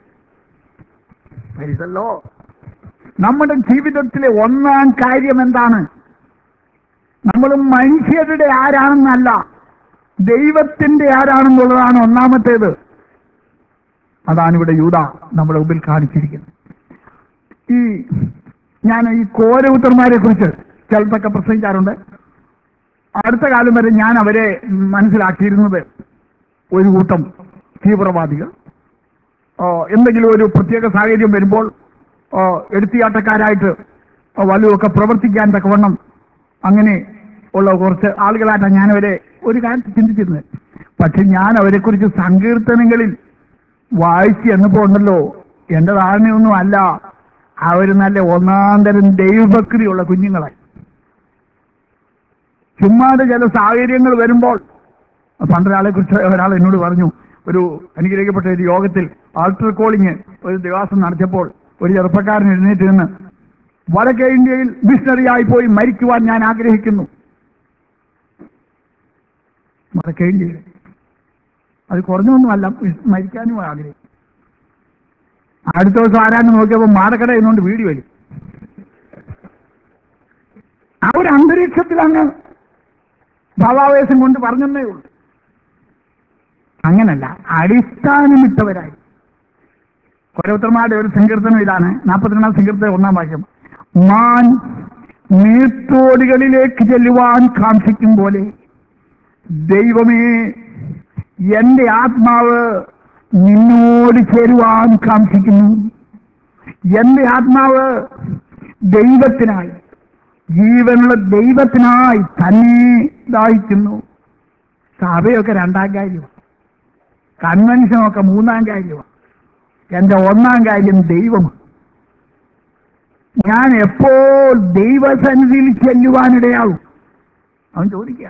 പരിസല്ലോ നമ്മുടെ ജീവിതത്തിലെ ഒന്നാം കാര്യം എന്താണ് നമ്മൾ മനുഷ്യരുടെ ആരാണെന്നല്ല ദൈവത്തിന്റെ ആരാണെന്നുള്ളതാണ് ഒന്നാമത്തേത് അതാണ് ഇവിടെ യൂത നമ്മുടെ മുമ്പിൽ കാണിച്ചിരിക്കുന്നത് ഈ ഞാൻ ഈ കോരപുത്രന്മാരെ കുറിച്ച് ചിലതൊക്കെ പ്രസംഗിക്കാറുണ്ട് അടുത്ത കാലം വരെ ഞാൻ അവരെ മനസ്സിലാക്കിയിരുന്നത് ഒരു കൂട്ടം തീവ്രവാദികൾ ഓ, എന്തെങ്കിലും ഒരു പ്രത്യേക സാഹചര്യം വരുമ്പോൾ ഓ, എടുത്തിയാട്ടക്കാരായിട്ട് ഓ, വല്ലതുമൊക്കെ പ്രവർത്തിക്കാൻ തക്കവണ്ണം അങ്ങനെ ഉള്ള കുറച്ച് ആളുകളായിട്ടാണ് ഞാൻ അവരെ ഒരു കാലത്ത് ചിന്തിച്ചിരുന്നത് പക്ഷെ ഞാൻ അവരെ കുറിച്ച് സങ്കീർത്തനങ്ങളിൽ വായിച്ച് എന്നപ്പോ ഉണ്ടല്ലോ എന്റെ ധാരണയൊന്നും അല്ല അവർ നല്ല ഒന്നാം തരം ദൈവഭക്തിയുള്ള കുഞ്ഞുങ്ങളായി ചുമ്മാതെ ചില സാഹചര്യങ്ങൾ വരുമ്പോൾ പണ്ടൊരാളെ കുറിച്ച് ഒരാൾ എന്നോട് പറഞ്ഞു ഒരു അനുഗ്രഹിക്കപ്പെട്ട ഒരു യോഗത്തിൽ ആൾട്ടർ കോളിങ് ഒരു ദിവസം നടത്തിയപ്പോൾ ഒരു ചെറുപ്പക്കാരൻ എഴുന്നേറ്റ് നിന്ന് വടക്കേ ഇന്ത്യയിൽ മിഷണറിയായി പോയി മരിക്കുവാൻ ഞാൻ ആഗ്രഹിക്കുന്നു വടക്കേ ഇന്ത്യയിൽ അത് കുറഞ്ഞൊന്നുമല്ല മരിക്കാനും ആഗ്രഹിക്കും അടുത്ത ദിവസം ആരാണ്ട് നോക്കിയപ്പോൾ മാടക്കട എന്നുകൊണ്ട് വീഡിയോ വരും ആ ഒരു അന്തരീക്ഷത്തിലാണ് ഭാവാവേശം കൊണ്ട് പറഞ്ഞെന്നേ ഉള്ളൂ അങ്ങനല്ല അടിസ്ഥാനമിട്ടവരായി ഓരോരുത്തർമാരുടെ ഒരു സങ്കീർത്തനം ഇതാണ് നാൽപ്പത്തിരണ്ടാം സങ്കീർത്തനം ഒന്നാം വാക്യം മാൻ നീർത്തോടുകളിലേക്ക് ചെല്ലുവാൻ കാക്ഷിക്കും പോലെ ദൈവമേ എന്റെ ആത്മാവ് നിന്നോട് ചേരുവാൻ കാക്ഷിക്കുന്നു എന്റെ ആത്മാവ് ദൈവത്തിനായി ജീവനുള്ള ദൈവത്തിനായി തന്നെ ദാഹിക്കുന്നു സഭയൊക്കെ രണ്ടാം കാര്യമാണ് കൺവെൻഷനൊക്കെ മൂന്നാം കാര്യമാണ് എന്റെ ഒന്നാം കാര്യം ദൈവമാണ് ഞാൻ എപ്പോൾ ദൈവസന്നിധിയിൽ ചെല്ലുവാനിടയാകും അവൻ ചോദിക്കുക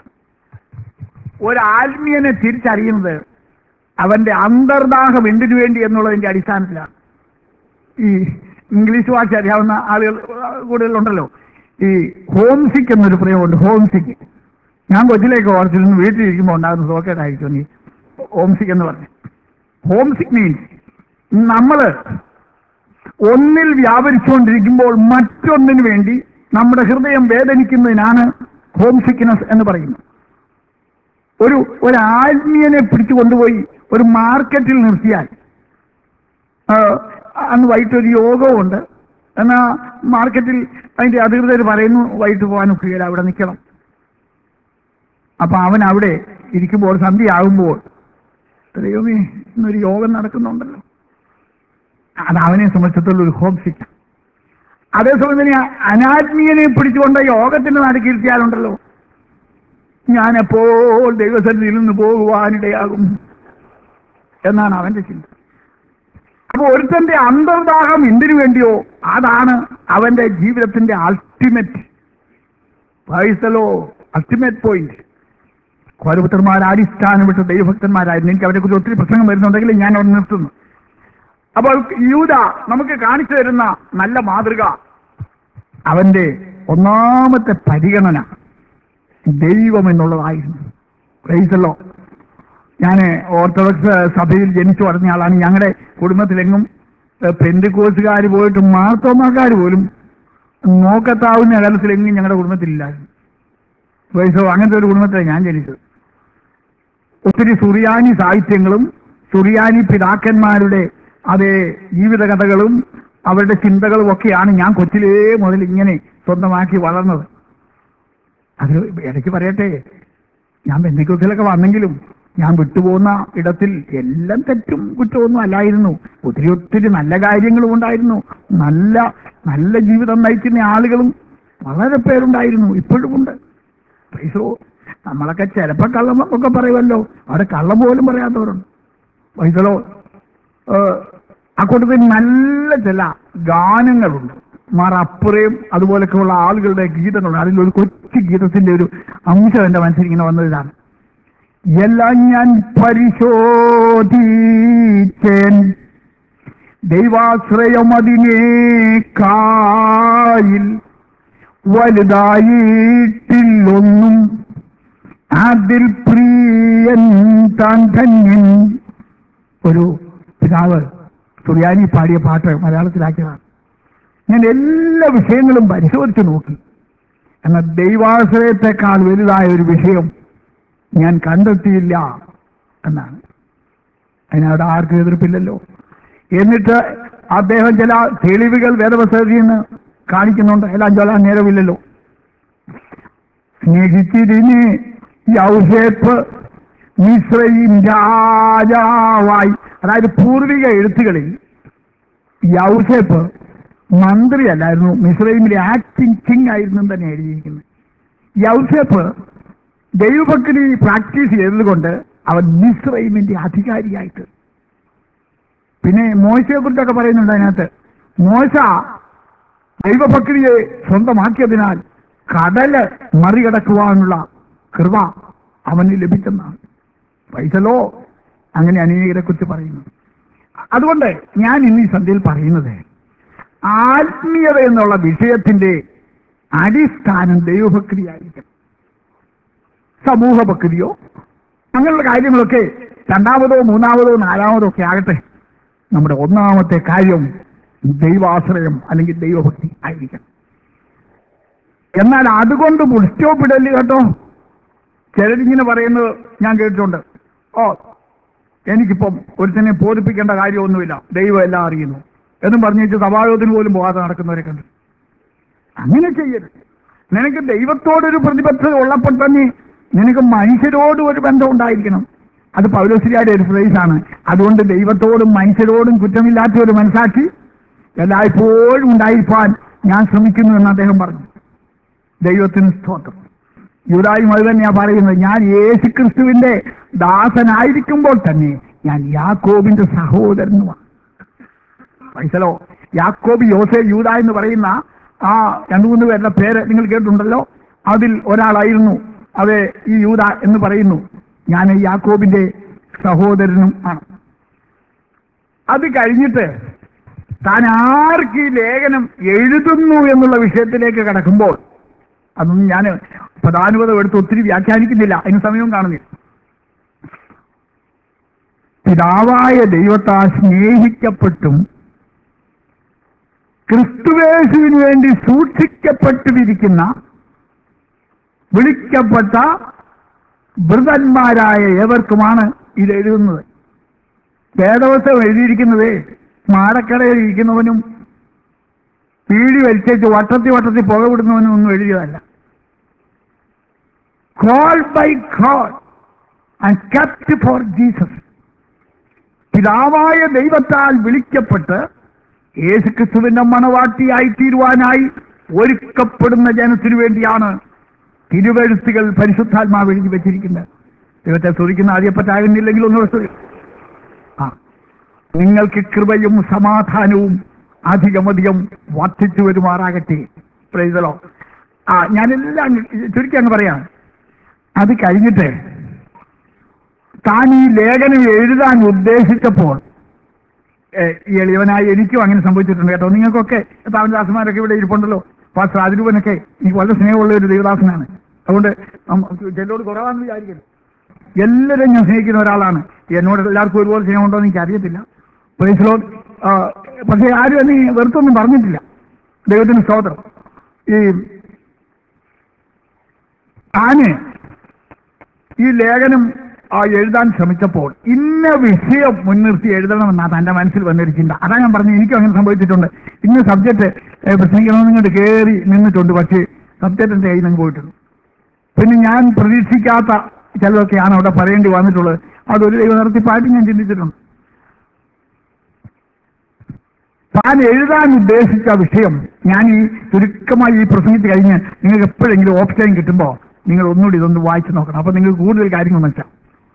ഒരാത്മീയനെ തിരിച്ചറിയുന്നത് അവന്റെ അന്തർദാഹം എന്തിനു വേണ്ടി എന്നുള്ളതിന്റെ അടിസ്ഥാനത്തിലാണ് ഈ ഇംഗ്ലീഷ് ഭാഷ അറിയാവുന്ന ആളുകൾ കൂടുതലുണ്ടല്ലോ ഈ ഹോംസിക്ക് എന്നൊരു പ്രയോഗമുണ്ട് ഹോംസിക്ക് ഞാൻ കൊച്ചിലേക്ക് ഓർച്ചിരുന്നു വീട്ടിലിരിക്കുമ്പോൾ ഉണ്ടാകുന്ന സോക്കേടായിരിക്കും ഈ ഹോംസിക്ക് എന്ന് പറഞ്ഞു ഹോംസിക് മീൻസ് നമ്മള് ഒന്നിൽ വ്യാപരിച്ചുകൊണ്ടിരിക്കുമ്പോൾ മറ്റൊന്നിനു വേണ്ടി നമ്മുടെ ഹൃദയം വേദനിക്കുന്നതിനാണ് ഹോം സിക്നസ് എന്ന് പറയുന്നത് ഒരു ഒരു ആത്മീയനെ പിടിച്ചു കൊണ്ടുപോയി ഒരു മാർക്കറ്റിൽ നിർത്തിയാൽ ആ, അന്ന് വൈകിട്ട് ഒരു യോഗമുണ്ട് എന്നാ മാർക്കറ്റിൽ അതിന്റെ അധികൃതർ പറയുന്നു വൈകിട്ട് പോകാൻ ഒക്കുകയില്ല അവിടെ നിൽക്കണം അപ്പൊ അവൻ അവിടെ ഇരിക്കുമ്പോൾ സന്ധ്യയാകുമ്പോൾ ദൈവമേ ഇന്നൊരു യോഗം നടക്കുന്നുണ്ടല്ലോ അത് അവനെ സംബന്ധിച്ചിടത്തോളം ഒരു ഹോം സിക്ക് അതേസമയം തന്നെ അനാത്മീയനെ പിടിച്ചുകൊണ്ട് യോഗത്തിന് നടുക്കിയിരുത്തിയാലുണ്ടല്ലോ ഞാൻ എപ്പോൾ ദൈവസന്നിധിയിൽ നിന്ന് പോകുവാനിടയാകും എന്നാണ് അവന്റെ ചിന്ത അപ്പൊ ഒരുത്തന്റെ അന്തർദാഹം എന്തിനു വേണ്ടിയോ അതാണ് അവന്റെ ജീവിതത്തിന്റെ അൾട്ടിമേറ്റ് വയസ്സലോ അൾട്ടിമേറ്റ് പോയിന്റ് കോരപുത്രന്മാർ അടിസ്ഥാനം വിട്ട ദൈവഭക്തന്മാരായിരുന്നു എനിക്ക് അവരെ കുറിച്ച് ഒത്തിരി പ്രസംഗം വരുന്നുണ്ടെങ്കിൽ ഞാൻ അവിടെ നിർത്തുന്നു അപ്പോൾ യൂത നമുക്ക് കാണിച്ചു തരുന്ന നല്ല മാതൃക അവന്റെ ഒന്നാമത്തെ പരിഗണന ദൈവം എന്നുള്ളതായിരുന്നു പ്രൈസല്ലോ ഞാൻ ഓർത്തഡോക്സ് സഭയിൽ ജനിച്ചു വളർന്ന ആളാണ് ഞങ്ങളുടെ കുടുംബത്തിലെങ്ങും പെന്തുകോസുകാർ പോയിട്ട് മാർത്തോമാക്കാർ പോലും നോക്കത്താവുന്ന കാലത്തിലെങ്ങും ഞങ്ങളുടെ കുടുംബത്തിലില്ലായിരുന്നു വയസ്സോ അങ്ങനത്തെ ഒരു കുടുംബത്തിലാണ് ഞാൻ ജനിച്ചത് ഒത്തിരി സുറിയാനി സാഹിത്യങ്ങളും സുറിയാനി പിതാക്കന്മാരുടെ അതേ ജീവിതകഥകളും അവരുടെ ചിന്തകളും ഒക്കെയാണ് ഞാൻ കൊച്ചിലേ മുതൽ ഇങ്ങനെ സ്വന്തമാക്കി വളർന്നത് അത് ഇടയ്ക്ക് പറയട്ടെ ഞാൻ ബന്ധുക്കത്തിലൊക്കെ വന്നെങ്കിലും ഞാൻ വിട്ടുപോകുന്ന ഇടത്തിൽ എല്ലാം തെറ്റും കുറ്റമൊന്നും അല്ലായിരുന്നു ഒത്തിരി ഒത്തിരി നല്ല കാര്യങ്ങളും ഉണ്ടായിരുന്നു നല്ല നല്ല ജീവിതം നയിക്കുന്ന ആളുകളും വളരെ പേരുണ്ടായിരുന്നു ഇപ്പോഴും ഉണ്ട് പൈസോ നമ്മളൊക്കെ ചിലപ്പോൾ കള്ളം ഒക്കെ പറയുമല്ലോ അവിടെ കള്ളം പോലും പറയാത്തവരുണ്ട് പൈസലോ അക്കൂട്ടത്തിൽ നല്ല ചില ഗാനങ്ങളുണ്ട് മാറപ്പുറയും അതുപോലൊക്കെയുള്ള ആളുകളുടെ ഗീതങ്ങളുണ്ട് അതിലൊരു കൊച്ചു ഗീതത്തിന്റെ ഒരു അംശം എന്റെ മനസ്സിൽ ഇങ്ങനെ വന്നതാണ് എല്ലാം ഞാൻ പരിശോധിച്ചേൻ ദൈവാശ്രയം അതിനേക്കായിൽ വലുതായിട്ടില്ലൊന്നും അതിൽ പ്രിയൻ താൻ ധന്യൻ ഒരു പിതാവ് സുറിയാനി പാടിയ പാട്ട് മലയാളത്തിലാക്കിയതാണ് ഞാൻ എല്ലാ വിഷയങ്ങളും പരിശോധിച്ച് നോക്കി എന്നാൽ ദൈവാശ്രയത്തെക്കാൾ വലുതായ ഒരു വിഷയം ഞാൻ കണ്ടെത്തിയില്ല എന്നാണ് അതിനവിടെ ആർക്കും എതിർപ്പില്ലല്ലോ എന്നിട്ട് അദ്ദേഹം ചില തെളിവുകൾ വേദപുസ്തകത്തിൽ നിന്ന് കാണിക്കുന്നുണ്ട് എല്ലാം ചൊല്ലാൻ നേരമില്ലല്ലോ സ്നേഹിച്ചിരിന് യൗസേപ്പ് മിശ്രയും രാജാവായി അതായത് പൂർവിക എഴുത്തുകളിൽ യൗസേപ്പ് മന്ത്രിയല്ലായിരുന്നു മിശ്രൈമിലെ ആക്ടിംഗ് കിങ് ആയിരുന്നു എന്ന് തന്നെ എഴുതിയിരിക്കുന്നത് യൗസേപ്പ് ദൈവഭക്തി പ്രാക്ടീസ് ചെയ്തതുകൊണ്ട് അവൻ മിശ്രൈമിന്റെ അധികാരിയായിട്ട് പിന്നെ മോശയെ കുറിച്ചൊക്കെ പറയുന്നുണ്ട് അതിനകത്ത് മോശ ദൈവഭക്തിയെ സ്വന്തമാക്കിയതിനാൽ കടല് മറികടക്കുവാനുള്ള കൃപ അവന് ലഭിച്ചെന്നാണ് പൈസലോ അങ്ങനെ അനേകരെ കുറിച്ച് പറയുന്നു അതുകൊണ്ട് ഞാൻ ഇന്ന് ഈ സന്ധ്യയിൽ പറയുന്നത് ആത്മീയത എന്നുള്ള വിഷയത്തിന്റെ അടിസ്ഥാനം ദൈവഭക്തിയായിരിക്കും സമൂഹ ഭക്തിയോ അങ്ങനെയുള്ള കാര്യങ്ങളൊക്കെ രണ്ടാമതോ മൂന്നാമതോ നാലാമതോ ഒക്കെ ആകട്ടെ നമ്മുടെ ഒന്നാമത്തെ കാര്യം ദൈവാശ്രയം അല്ലെങ്കിൽ ദൈവഭക്തി ആയിരിക്കണം എന്നാൽ അതുകൊണ്ട് മുടിസ്റ്റോപ്പിടല് കേട്ടോ ചിലരിങ്ങനെ പറയുന്നത് ഞാൻ കേട്ടിട്ടുണ്ട് ഓ എനിക്കിപ്പം ഒരുത്തനെ ബോധിപ്പിക്കേണ്ട കാര്യമൊന്നുമില്ല ദൈവം എല്ലാം അറിയുന്നു എന്നും പറഞ്ഞിട്ട് സഭായോഗത്തിന് പോലും പോകാതെ നടക്കുന്നവരെ കണ്ടു അങ്ങനെ ചെയ്യരുത് നിനക്ക് ദൈവത്തോടൊരു പ്രതിബദ്ധത ഉള്ളപ്പോൾ തന്നെ നിനക്ക് മനുഷ്യരോടും ഒരു ബന്ധം ഉണ്ടായിരിക്കണം അത് പൗലോസിരിയുടെ ഒരു ഫ്രേസാണ് അതുകൊണ്ട് ദൈവത്തോടും മനുഷ്യരോടും കുറ്റമില്ലാത്ത ഒരു മനസ്സാക്ഷി എല്ലായ്പ്പോഴും ഉണ്ടായിരിക്കാൻ ഞാൻ ശ്രമിക്കുന്നു എന്ന് അദ്ദേഹം പറഞ്ഞു ദൈവത്തിന് സ്തോത്രം യൂതായും അത് തന്നെയാ പറയുന്നത് ഞാൻ യേശു ക്രിസ്തുവിന്റെ ദാസനായിരിക്കുമ്പോൾ തന്നെ ഞാൻ യാക്കോബിന്റെ സഹോദരനുമാണ് പൈസലോ യാക്കോബ് യോസെ യൂത എന്ന് പറയുന്ന ആ രണ്ടു മൂന്ന് പേരുടെ പേര് നിങ്ങൾ കേട്ടിട്ടുണ്ടല്ലോ അതിൽ ഒരാളായിരുന്നു അത് ഈ യൂത എന്ന് പറയുന്നു ഞാൻ ഈ യാക്കോബിന്റെ സഹോദരനും ആണ് അത് കഴിഞ്ഞിട്ട് താൻ ആർക്ക് ഈ ലേഖനം എഴുതുന്നു എന്നുള്ള വിഷയത്തിലേക്ക് കടക്കുമ്പോൾ അതൊന്നും ഞാൻ പ്രധാനപതം എടുത്ത് ഒത്തിരി വ്യാഖ്യാനിക്കുന്നില്ല അതിന് സമയവും കാണുന്നില്ല പിതാവായ ദൈവത്താൽ സ്നേഹിക്കപ്പെട്ടും ക്രിസ്തുവേശുവിന് വേണ്ടി സൂക്ഷിക്കപ്പെട്ടിരിക്കുന്ന വിളിക്കപ്പെട്ട വൃതന്മാരായ ഏവർക്കുമാണ് ഇത് എഴുതുന്നത് വേദവസ്ഥം എഴുതിയിരിക്കുന്നത് മാടക്കടയിൽ ഇരിക്കുന്നവനും പീടി വലിച്ചേച്ച് വട്ടത്തി വട്ടത്തി പുക വിടുന്നവനും ഒന്നും എഴുതിയതല്ല call by call and kept for Jesus പിതാവായ ദൈവത്താൽ വിളിക്കപ്പെട്ട് യേശുക്രിസ്തുവിന്റെ മണവാട്ടിയായി തീരുവാനായി ഒരുക്കപ്പെടുന്ന ജനത്തിനു വേണ്ടിയാണ് തിരുവെഴുത്തുകൾ പരിശുദ്ധാത്മാവ് എഴുതി വെച്ചിരിക്കുന്നത് ദൈവത്തെ സ്തുതിക്കുന്ന ആദ്യപ്പറ്റാകുന്നില്ലെങ്കിൽ ഒന്നുകൂടെ സ്തുതി ആ നിങ്ങൾക്ക് കൃപയും സമാധാനവും അധികമധികം വർദ്ധിച്ചു വരുമാറാകട്ടെ പ്രൈതലോ ആ ഞാനെല്ലാം ചുരുക്കി അങ്ങ് പറയാം അത് കഴിഞ്ഞിട്ട് താൻ ഈ ലേഖനം എഴുതാൻ ഉദ്ദേശിച്ചപ്പോൾ ഏ, ഈ എളിയവനായി എനിക്കും അങ്ങനെ സംഭവിച്ചിട്ടുണ്ട് കേട്ടോ നിങ്ങൾക്കൊക്കെ താമദാസന്മാരൊക്കെ ഇവിടെ ഇരിപ്പുണ്ടല്ലോ പാസ്റ്റർ അതിരൂപനൊക്കെ എനിക്ക് വളരെ സ്നേഹമുള്ള ഒരു ദേവദാസനാണ് അതുകൊണ്ട് നമ്മ- ചിലരോട് കുറവാണെന്ന് വിചാരിക്കരുത് എല്ലാവരും ഞാൻ സ്നേഹിക്കുന്ന ഒരാളാണ് എന്നോട് എല്ലാവർക്കും ഒരുപോലെ സ്നേഹമുണ്ടോ എന്ന് എനിക്ക് അറിയത്തില്ല പ്രൈസ്ലോ പക്ഷേ ആരും എന്നെ വെറുത്തൊന്നും പറഞ്ഞിട്ടില്ല ദൈവത്തിന് സ്തോത്രം ഈ താന് ഈ ലേഖനം ആ, എഴുതാൻ ശ്രമിച്ചപ്പോൾ ഇന്ന വിഷയം മുൻനിർത്തി എഴുതണമെന്നാണ് തന്റെ മനസ്സിൽ വന്നൊരു ചിന്ത അതാ ഞാൻ പറഞ്ഞു എനിക്കും അങ്ങനെ സംഭവിച്ചിട്ടുണ്ട് ഇന്ന സബ്ജക്റ്റ് പ്രസംഗിക്കണമെന്ന് ഇങ്ങോട്ട് കയറി നിന്നിട്ടുണ്ട് പക്ഷേ സബ്ജക്റ്റ് എന്റെ കയ്യിൽ നിന്ന് പോയിട്ടുണ്ട് പിന്നെ ഞാൻ പ്രതീക്ഷിക്കാത്ത ചിലതൊക്കെയാണ് അവിടെ പറയേണ്ടി വന്നിട്ടുള്ളത് അതൊരു ദൈവ നടത്തിപ്പായിട്ട് ഞാൻ ചിന്തിച്ചിട്ടുണ്ട് താൻ എഴുതാൻ ഉദ്ദേശിച്ച വിഷയം ഞാൻ ഈ ചുരുക്കമായി ഈ പ്രസംഗിച്ച് കഴിഞ്ഞ് നിങ്ങൾക്ക് എപ്പോഴെങ്കിലും ഓഫ് ടൈം കിട്ടുമ്പോൾ നിങ്ങൾ ഒന്നുകൂടി ഇതൊന്ന് വായിച്ചു നോക്കണം അപ്പൊ നിങ്ങൾക്ക് കൂടുതൽ കാര്യങ്ങൾ മനസ്സിലാവും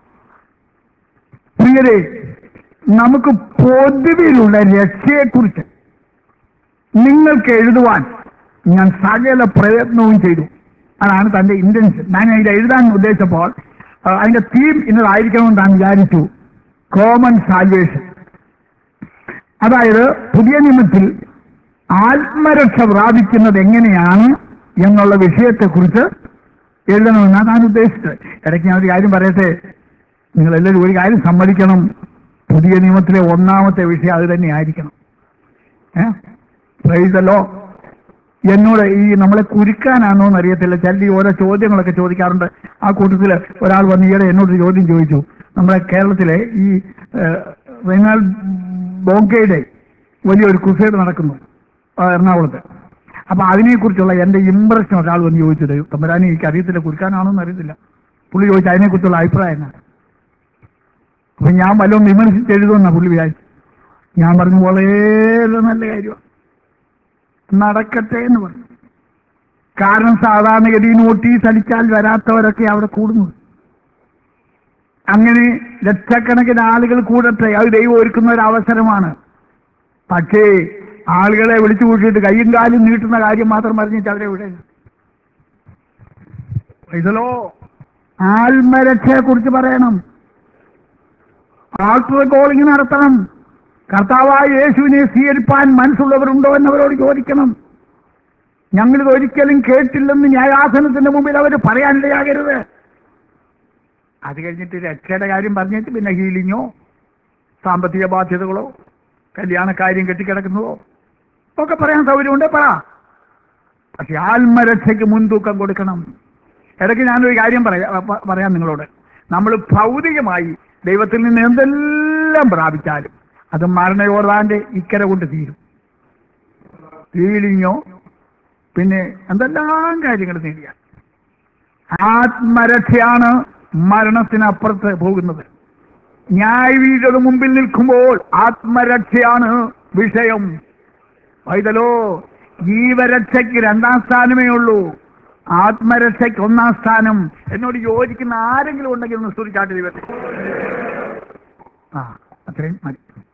പ്രിയരെ നമുക്ക് പൊതുവിലുള്ള രക്ഷയെക്കുറിച്ച് നിങ്ങൾക്ക് എഴുതുവാൻ ഞാൻ സകല പ്രയത്നവും ചെയ്തു അതാണ് തന്റെ ഇന്റൻഷൻ ഞാൻ ഇത് എഴുതാൻ ഉദ്ദേശിച്ചപ്പോൾ ആ, അതിന്റെ തീം ഇന്നതായിരിക്കണമെന്ന് താൻ വിചാരിച്ചു കോമൺ സാൽവേഷൻ അതായത് പുതിയ നിയമത്തിൽ ആത്മരക്ഷ പ്രാപിക്കുന്നത് എങ്ങനെയാണ് എന്നുള്ള വിഷയത്തെക്കുറിച്ച് എഴുതണമെന്നാണ് താൻ ഉദ്ദേശിച്ചത് ഇടയ്ക്ക് ഞാൻ ഒരു കാര്യം പറയട്ടെ നിങ്ങൾ എല്ലാവരും ഒരു കാര്യം സമ്മതിക്കണം പുതിയ നിയമത്തിലെ ഒന്നാമത്തെ വിഷയം അത് തന്നെ ആയിരിക്കണം ഏഹ് പ്രൈസല്ലോ എന്നോട് ഈ നമ്മളെ കുരുക്കാനാണോ എന്ന് അറിയത്തില്ല ചില ഈ ഓരോ ചോദ്യങ്ങളൊക്കെ ചോദിക്കാറുണ്ട് ആ കൂട്ടത്തിൽ ഒരാൾ വന്ന് ഈയിടെ എന്നോട് ഒരു ചോദ്യം ചോദിച്ചു നമ്മുടെ കേരളത്തിലെ ഈ ഏഹ്, വെങ്ങാൽ ബോങ്കയുടെ വലിയൊരു കുസേഡ് നടക്കുന്നു ആ, എറണാകുളത്ത് അപ്പൊ അതിനെക്കുറിച്ചുള്ള എന്റെ ഇമ്പ്രഷൻ ഒരാൾ വന്ന് ചോദിച്ചത് തമ്പരാനി എനിക്ക് അറിയത്തില്ല കുരുക്കാനാണോ എന്ന് അറിയത്തില്ല പുള്ളി ചോദിച്ചു അതിനെക്കുറിച്ചുള്ള അഭിപ്രായം എന്നാണ് അപ്പൊ ഞാൻ വല്ലതും വിമർശിച്ച് എഴുതുമെന്നാ പുള്ളി വിചാരിച്ചു ഞാൻ പറഞ്ഞു വളരെ നല്ല കാര്യമാണ് നടക്കട്ടെ എന്ന് പറഞ്ഞു കാരണം സാധാരണഗതി നോട്ടീസ് അടിച്ചാൽ വരാത്തവരൊക്കെ അവിടെ കൂടുന്നു അങ്ങനെ ലക്ഷക്കണക്കിന് ആളുകൾ കൂടട്ടെ അത് ദൈവം ഒരുക്കുന്ന ഒരു അവസരമാണ് പക്ഷേ ആളുകളെ വിളിച്ചു കൂട്ടിയിട്ട് കയ്യും കാലും നീട്ടുന്ന കാര്യം മാത്രം പറഞ്ഞിട്ട് അവരെ വിടരുത് ഇതിലോ ആത്മരക്ഷയെ കുറിച്ച് പറയണം ആൾട്ടർ കോളിംഗ് നടത്തണം കർത്താവായ യേശുവിനെ സ്വീകരിപ്പാൻ മനസ്സുള്ളവരുണ്ടോ എന്നവരോട് ചോദിക്കണം ഞങ്ങളിത് ഒരിക്കലും കേട്ടില്ലെന്ന് ന്യായാസനത്തിന്റെ മുമ്പിൽ അവർ പറയാനിടയാകരുത് അത് കഴിഞ്ഞിട്ട് രക്ഷയുടെ കാര്യം പറഞ്ഞിട്ട് പിന്നെ ഹീലിങ്ങോ സാമ്പത്തിക ബാധ്യതകളോ കല്യാണ കാര്യം കെട്ടിക്കിടക്കുന്നതോ ഒക്കെ പറയാൻ സൗകര്യമുണ്ട് പറ പക്ഷെ ആത്മരക്ഷയ്ക്ക് മുൻതൂക്കം കൊടുക്കണം ഇടയ്ക്ക് ഞാനൊരു കാര്യം പറയാ പ- പറയാം നിങ്ങളോട് നമ്മൾ ഭൗതികമായി ദൈവത്തിൽ നിന്ന് എന്തെല്ലാം പ്രാപിച്ചാലും അത് മരണയോർദാന്റെ ഇക്കര കൊണ്ട് തീരും ഹീലിങ്ങോ പിന്നെ എന്തെല്ലാം കാര്യങ്ങൾ നേടിയ ആത്മരക്ഷയാണ് മരണത്തിനപ്പുറത്ത് പോകുന്നത് ന്യായവീഴയുടെ മുമ്പിൽ നിൽക്കുമ്പോൾ ആത്മരക്ഷയാണ് വിഷയം പൈതലോ ജീവരക്ഷയ്ക്ക് രണ്ടാം സ്ഥാനമേ ഉള്ളൂ ആത്മരക്ഷയ്ക്ക് ഒന്നാം സ്ഥാനം എന്നോട് യോജിക്കുന്ന ആരെങ്കിലും ഉണ്ടെങ്കിൽ ഒന്ന് സ്തുതിച്ചാട്ട് ദൈവത്തെ ആ അത്രയും മതി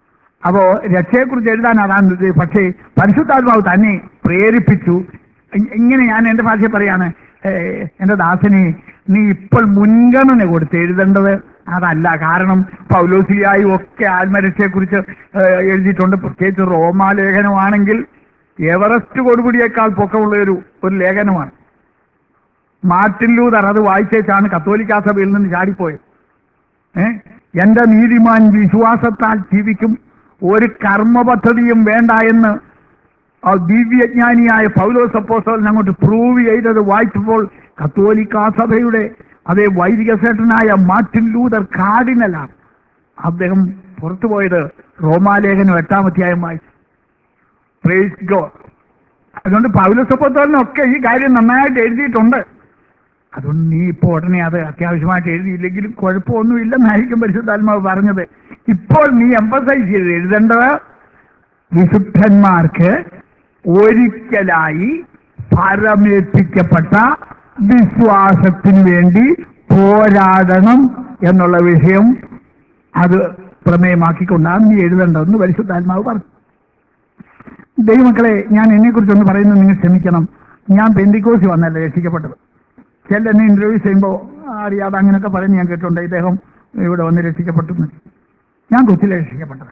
അപ്പോ രക്ഷയെക്കുറിച്ച് എഴുതാൻ അതാണ് ഇത് പക്ഷേ പരിശുദ്ധാത്മാവ് തന്നെ പ്രേരിപ്പിച്ചു ഇ- ഇങ്ങനെ ഞാൻ എന്റെ ഭാഷയിൽ പറയാണ് ഏ, എന്റെ ദാസനെ നീ ഇപ്പോൾ മുൻഗണന കൊടുത്ത് എഴുതേണ്ടത് അതല്ല കാരണം പൗലോസിയായും ഒക്കെ ആത്മരക്ഷയെക്കുറിച്ച് ഏ, എഴുതിയിട്ടുണ്ട് പ്രത്യേകിച്ച് റോമാലേഖനമാണെങ്കിൽ എവറസ്റ്റ് കൊടുപിടിയേക്കാൾ പൊക്കമുള്ള ഒരു ഒരു ലേഖനമാണ് മാർട്ടിൻ ലൂതർ അത് വായിച്ചേച്ചാണ് കത്തോലിക്കാ സഭയിൽ നിന്ന് ചാടിപ്പോയത് ഏ എന്റെ നീതിമാൻ വിശ്വാസത്താൽ ജീവിക്കും ഒരു കർമ്മ പദ്ധതിയും വേണ്ട എന്ന് ആ ദിവ്യജ്ഞാനിയായ പൗലോസ് അപ്പോസ്തലൻ അങ്ങോട്ട് പ്രൂവ് ചെയ്തത് വായിച്ചപ്പോൾ കത്തോലിക്കാ സഭയുടെ അതേ വൈദിക സേട്ടനായ മാർട്ടിൻ ലൂതർ കാർഡിനലാണ് അദ്ദേഹം പുറത്തുപോയത് റോമാലേഖനം എട്ടാം അധ്യായം വായിച്ചു പ്രേസ് ഗോഡ് അതുകൊണ്ട് പൗലോസ് അപ്പോസ്തലനൊക്കെ ഈ കാര്യം നന്നായിട്ട് എഴുതിയിട്ടുണ്ട് അതുകൊണ്ട് നീ ഇപ്പോൾ ഉടനെ അത് അത്യാവശ്യമായിട്ട് എഴുതിയില്ലെങ്കിലും കുഴപ്പമൊന്നുമില്ലെന്നായിരിക്കും പരിശുദ്ധാത്മാവ് പറഞ്ഞത് ഇപ്പോൾ നീ എംഫസൈസ് ചെയ്ത് എഴുതേണ്ടത് വിശുദ്ധന്മാർക്ക് ഒരിക്കലായി പരമേൽപ്പിക്കപ്പെട്ട വിശ്വാസത്തിന് വേണ്ടി പോരാടണം എന്നുള്ള വിഷയം അത് പ്രമേയമാക്കിക്കൊണ്ടാണ് നീ എഴുതേണ്ടതെന്ന് പരിശുദ്ധാത്മാവ് പറഞ്ഞു ദൈവമക്കളെ ഞാൻ എന്നെക്കുറിച്ചൊന്ന് പറയുന്നത് നിങ്ങൾ ക്ഷമിക്കണം ഞാൻ പെന്തിക്കോസി വന്നല്ല രക്ഷിക്കപ്പെട്ടത് ചില എന്നെ ഇന്റർവ്യൂ ചെയ്യുമ്പോൾ അറിയാതെ അങ്ങനെയൊക്കെ പറയുന്നത് ഞാൻ കേട്ടിട്ടുണ്ട് ഇദ്ദേഹം ഇവിടെ വന്ന് രക്ഷിക്കപ്പെട്ടു എന്ന്. ഞാൻ കൊച്ചിലെ രക്ഷിക്കപ്പെട്ടത്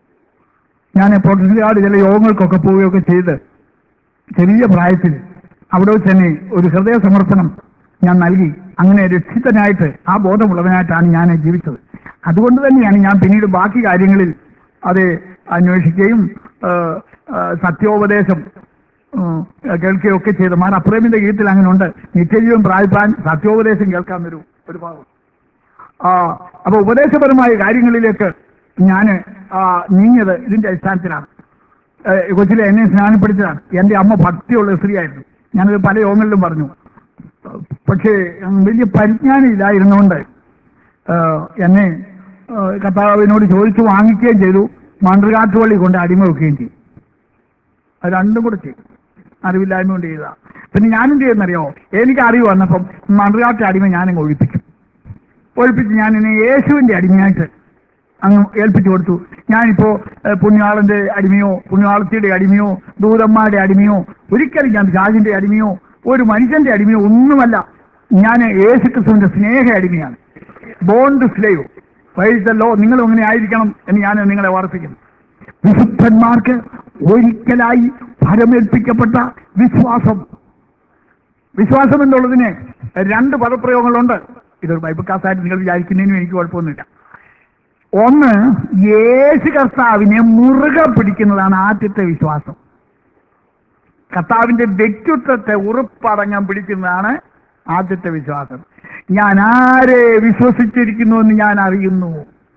ഞാൻ പൊട്ടൻകാട് ചില യോഗങ്ങൾക്കൊക്കെ പോവുകയൊക്കെ ചെയ്ത് ചെറിയ പ്രായത്തിൽ അവിടെ വെച്ച് തന്നെ ഒരു ഹൃദയ സമർപ്പണം ഞാൻ നൽകി അങ്ങനെ രക്ഷിതനായിട്ട് ആ ബോധമുള്ളവനായിട്ടാണ് ഞാൻ ജീവിച്ചത് അതുകൊണ്ട് തന്നെയാണ് ഞാൻ പിന്നീട് ബാക്കി കാര്യങ്ങളിൽ അത് അന്വേഷിക്കുകയും ആ, ആ, സത്യോപദേശം ഉം, കേൾക്കുകയൊക്കെ ചെയ്ത് മാൻ അപ്രേമിന്റെ ഗീതത്തിൽ അങ്ങനെ ഉണ്ട് നിത്യജീവൻ പ്രാപിപ്പാൻ സത്യോപദേശം കേൾക്കാമെന്നൊരു ഒരു ഭാഗം ആ അപ്പൊ ഉപദേശപരമായ കാര്യങ്ങളിലേക്ക് ഞാൻ നീങ്ങിയത് ഇതിന്റെ അടിസ്ഥാനത്തിലാണ് ഏഹ് കൊച്ചിലെ എന്നെ സ്നാനപ്പെടുത്തിയതാണ് എന്റെ അമ്മ ഭക്തിയുള്ള സ്ത്രീയായിരുന്നു ഞാനത് പല യോഗങ്ങളിലും പറഞ്ഞു പക്ഷേ ഉം, വലിയ പരിജ്ഞാനം ഇല്ലായിരുന്നുകൊണ്ട് ഏഹ്, എന്നെ ഏഹ്, കർത്താവിനോട് ചോദിച്ചു വാങ്ങിക്കുകയും ചെയ്തു മന്ത്രകാട്ടുപള്ളി കൊണ്ട് അടിമ വെക്കുകയും ചെയ്തു അത് രണ്ടും കൂടെ ചെയ്തു അറിവില്ലായ്മ കൊണ്ട് ചെയ്തതാ പിന്നെ ഞാനെന്ത് ചെയ്യുന്നറിയോ എനിക്ക് അറിവ് വന്നപ്പം മന്ത്രകാട്ട് അടിമ ഞാനങ്ങ് ഒഴിപ്പിച്ചു ഒഴിപ്പിച്ച് ഞാൻ എന്നെ യേശുവിന്റെ അടിമയായിട്ട് അങ്ങ് ഏൽപ്പിച്ചു കൊടുത്തു ഞാനിപ്പോ ഏഹ്, പുണ്യാളന്റെ അടിമയോ പുണ്യാളത്തിയുടെ അടിമയോ ദൂതന്മാരുടെ അടിമയോ ഒരിക്കലും ഞാൻ രാജിന്റെ അടിമയോ ഒരു മനുഷ്യന്റെ അടിമയോ ഒന്നുമല്ല ഞാൻ യേശു ക്രിസ്തുവിന്റെ സ്നേഹ അടിമയാണ് ബോണ്ട് സ്ലേവ് വൈസല്ലോ നിങ്ങളും അങ്ങനെ ആയിരിക്കണം എന്ന് ഞാൻ നിങ്ങളെ ഓർപ്പിക്കുന്നു വിശുദ്ധന്മാർക്ക് ഒരിക്കലായി ഫലമേൽപ്പിക്കപ്പെട്ട വിശ്വാസം വിശ്വാസം എന്നുള്ളതിന് രണ്ട് പദപ്രയോഗങ്ങളുണ്ട് ഇതൊരു ബൈബിൾ കാസായിട്ട് നിങ്ങൾ വിചാരിക്കുന്നതിനും എനിക്ക് കുഴപ്പമൊന്നുമില്ല ഒന്ന് യേശു കർത്താവിനെ മുറുകെ പിടിക്കുന്നതാണ് ആദ്യത്തെ വിശ്വാസം കർത്താവിന്റെ വ്യക്തിത്വത്തെ ഉറപ്പടങ്ങാൻ പിടിക്കുന്നതാണ് ആദ്യത്തെ വിശ്വാസം ഞാൻ ആരെ വിശ്വസിച്ചിരിക്കുന്നു എന്ന് ഞാൻ അറിയുന്നു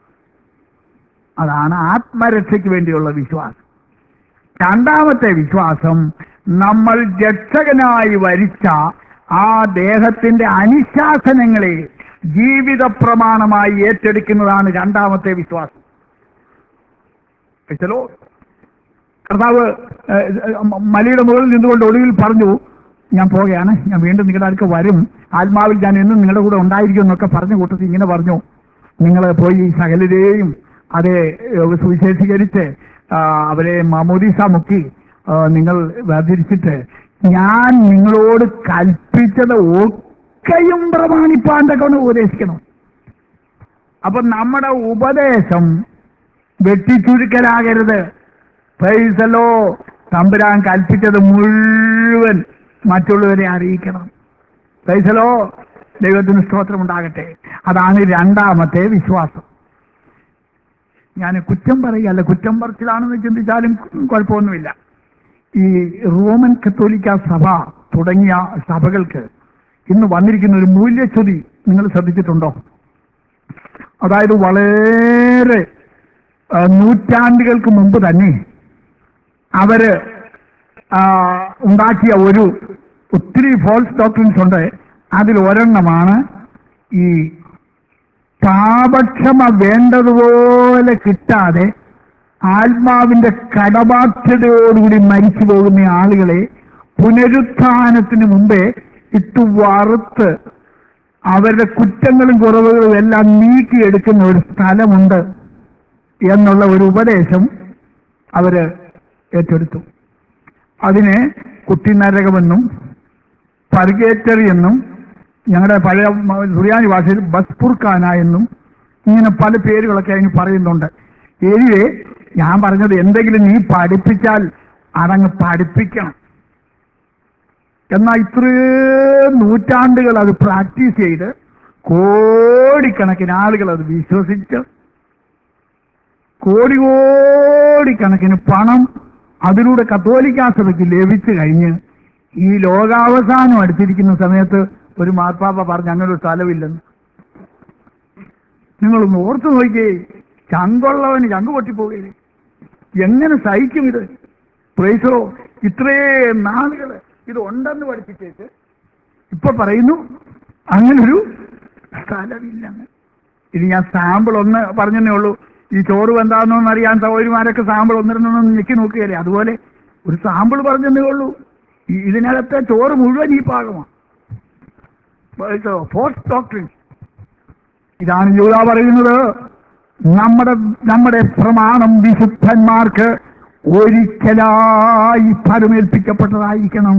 അതാണ് ആത്മരക്ഷയ്ക്ക് വേണ്ടിയുള്ള വിശ്വാസം രണ്ടാമത്തെ വിശ്വാസം നമ്മൾ രക്ഷകനായി വരിച്ച ആ ദേഹത്തിന്റെ അനുശാസനങ്ങളെ ജീവിത പ്രമാണമായി ഏറ്റെടുക്കുന്നതാണ് രണ്ടാമത്തെ വിശ്വാസം മനസ്സിലോ? കർത്താവ് ഏഹ്, ഏഹ്, മലയുടെ മുകളിൽ നിന്നുകൊണ്ട് ഒടുവിൽ പറഞ്ഞു ഞാൻ പോവുകയാണ് ഞാൻ വീണ്ടും നിങ്ങളുടെ അടുക്ക് വരും ആത്മാവിൽ ഞാൻ എന്നും നിങ്ങളുടെ കൂടെ ഉണ്ടായിരിക്കും എന്നൊക്കെ പറഞ്ഞ കൂട്ടത്തിൽ ഇങ്ങനെ പറഞ്ഞു നിങ്ങൾ പോയി സകലരെയും അത് ഏഹ്, സുവിശേഷീകരിച്ച് ആ, അവരെ മമോദീസ മുക്കി ആ, നിങ്ങൾ വേർതിരിച്ചിട്ട് ഞാൻ നിങ്ങളോട് കൽപ്പിച്ചത് ഒക്കെയും പ്രമാണിപ്പാണ്ടൊക്കെ ഒന്ന് ഉപദേശിക്കണം അപ്പൊ നമ്മുടെ ഉപദേശം വെട്ടിച്ചുരുക്കലാകരുത് പൈസലോ തമ്പുരാൻ കൽപ്പിച്ചത് മുഴുവൻ മറ്റുള്ളവരെ അറിയിക്കണം പൈസലോ ദൈവത്തിന് സ്തോത്രം ഉണ്ടാകട്ടെ അതാണ് രണ്ടാമത്തെ വിശ്വാസം ഞാൻ കുറ്റം പറയുകയല്ല കുറ്റം പറച്ചിലാണെന്ന് ചിന്തിച്ചാലും കുഴപ്പമൊന്നുമില്ല ഈ റോമൻ കത്തോലിക്ക സഭ തുടങ്ങിയ സഭകൾക്ക് ഇന്ന് വന്നിരിക്കുന്ന ഒരു മൂല്യച്യുതി നിങ്ങൾ ശ്രദ്ധിച്ചിട്ടുണ്ടോ അതായത് വളരെ ആ, നൂറ്റാണ്ടുകൾക്ക് മുമ്പ് തന്നെ അവര് ആ, ഉണ്ടാക്കിയ ഒരു ഒത്തിരി ഫോൾസ് ഡോക്ടറിൻസ് ഉണ്ട് അതിൽ ഒരെണ്ണമാണ് ഈ പാപക്ഷമ വേണ്ടതുപോലെ കിട്ടാതെ ആത്മാവിന്റെ കടബാധ്യതയോടുകൂടി മരിച്ചു പോകുന്ന ആളുകളെ പുനരുത്ഥാനത്തിന് മുമ്പേ ഇട്ട് വറുത്ത് അവരുടെ കുറ്റങ്ങളും കുറവുകളും എല്ലാം നീക്കിയെടുക്കുന്ന ഒരു സ്ഥലമുണ്ട് എന്നുള്ള ഒരു ഉപദേശം അവര് ഏറ്റെടുത്തു അതിനെ കുട്ടിനരകമെന്നും പർഗേറ്ററി എന്നും ഞങ്ങളുടെ പഴയ മ- സുറിയാനി ഭാഷയിൽ ബസ്പുർഖാന എന്നും ഇങ്ങനെ പല പേരുകളൊക്കെ അതിന് പറയുന്നുണ്ട് എനിവേ ഞാൻ പറഞ്ഞത് എന്തെങ്കിലും നീ പഠിപ്പിച്ചാൽ അതങ്ങ് പഠിപ്പിക്കണം എന്നാൽ ഇത്രയും നൂറ്റാണ്ടുകൾ അത് പ്രാക്ടീസ് ചെയ്ത് കോടിക്കണക്കിന് ആളുകൾ അത് വിശ്വസിച്ച് കോടി കോടിക്കണക്കിന് പണം അതിലൂടെ കത്തോലിക്കാ സഭയ്ക്ക് ലഭിച്ചു കഴിഞ്ഞ് ഈ ലോകാവസാനം അടുത്തിരിക്കുന്ന സമയത്ത് ഒരു മാർപ്പാപ്പ പറഞ്ഞ് അങ്ങനെ ഒരു സ്ഥലമില്ലെന്ന് നിങ്ങളൊന്ന് ഓർത്തു നോക്കിയേ ചങ്കുള്ളവന് ചങ്ക് പൊട്ടിപ്പോവുകയില്ലേ എങ്ങനെ സഹിക്കും ഇത് പ്രൈസോ ഇത്രയും നാളുകൾ ഇത് ഉണ്ടെന്ന് പഠിപ്പിച്ചേച്ച് ഇപ്പൊ പറയുന്നു അങ്ങനൊരു സ്ഥലമില്ലെന്ന് ഇത് ഞാൻ സാമ്പിൾ ഒന്ന് പറഞ്ഞതേ ഉള്ളൂ ഈ ചോറ് എന്താണെന്നൊന്നും അറിയാൻ സഹോദരിമാരൊക്കെ സാമ്പിൾ ഒന്നിരുന്നൊന്നും ഞെക്കി നോക്കുകയല്ലേ അതുപോലെ ഒരു സാമ്പിൾ പറഞ്ഞതേ ഉള്ളൂ ഈ- ഇതിനകത്തെ ചോറ് മുഴുവൻ ഈ പാകമാണ് ഫോർത്ത് ഡോക്ടറിൻ ഇതാണ് യൂത പറയുന്നത് നമ്മുടെ നമ്മുടെ പ്രമാണം വിശുദ്ധന്മാർക്ക് ഒരിക്കലായി ഫലമേൽപ്പിക്കപ്പെട്ടതായിരിക്കണം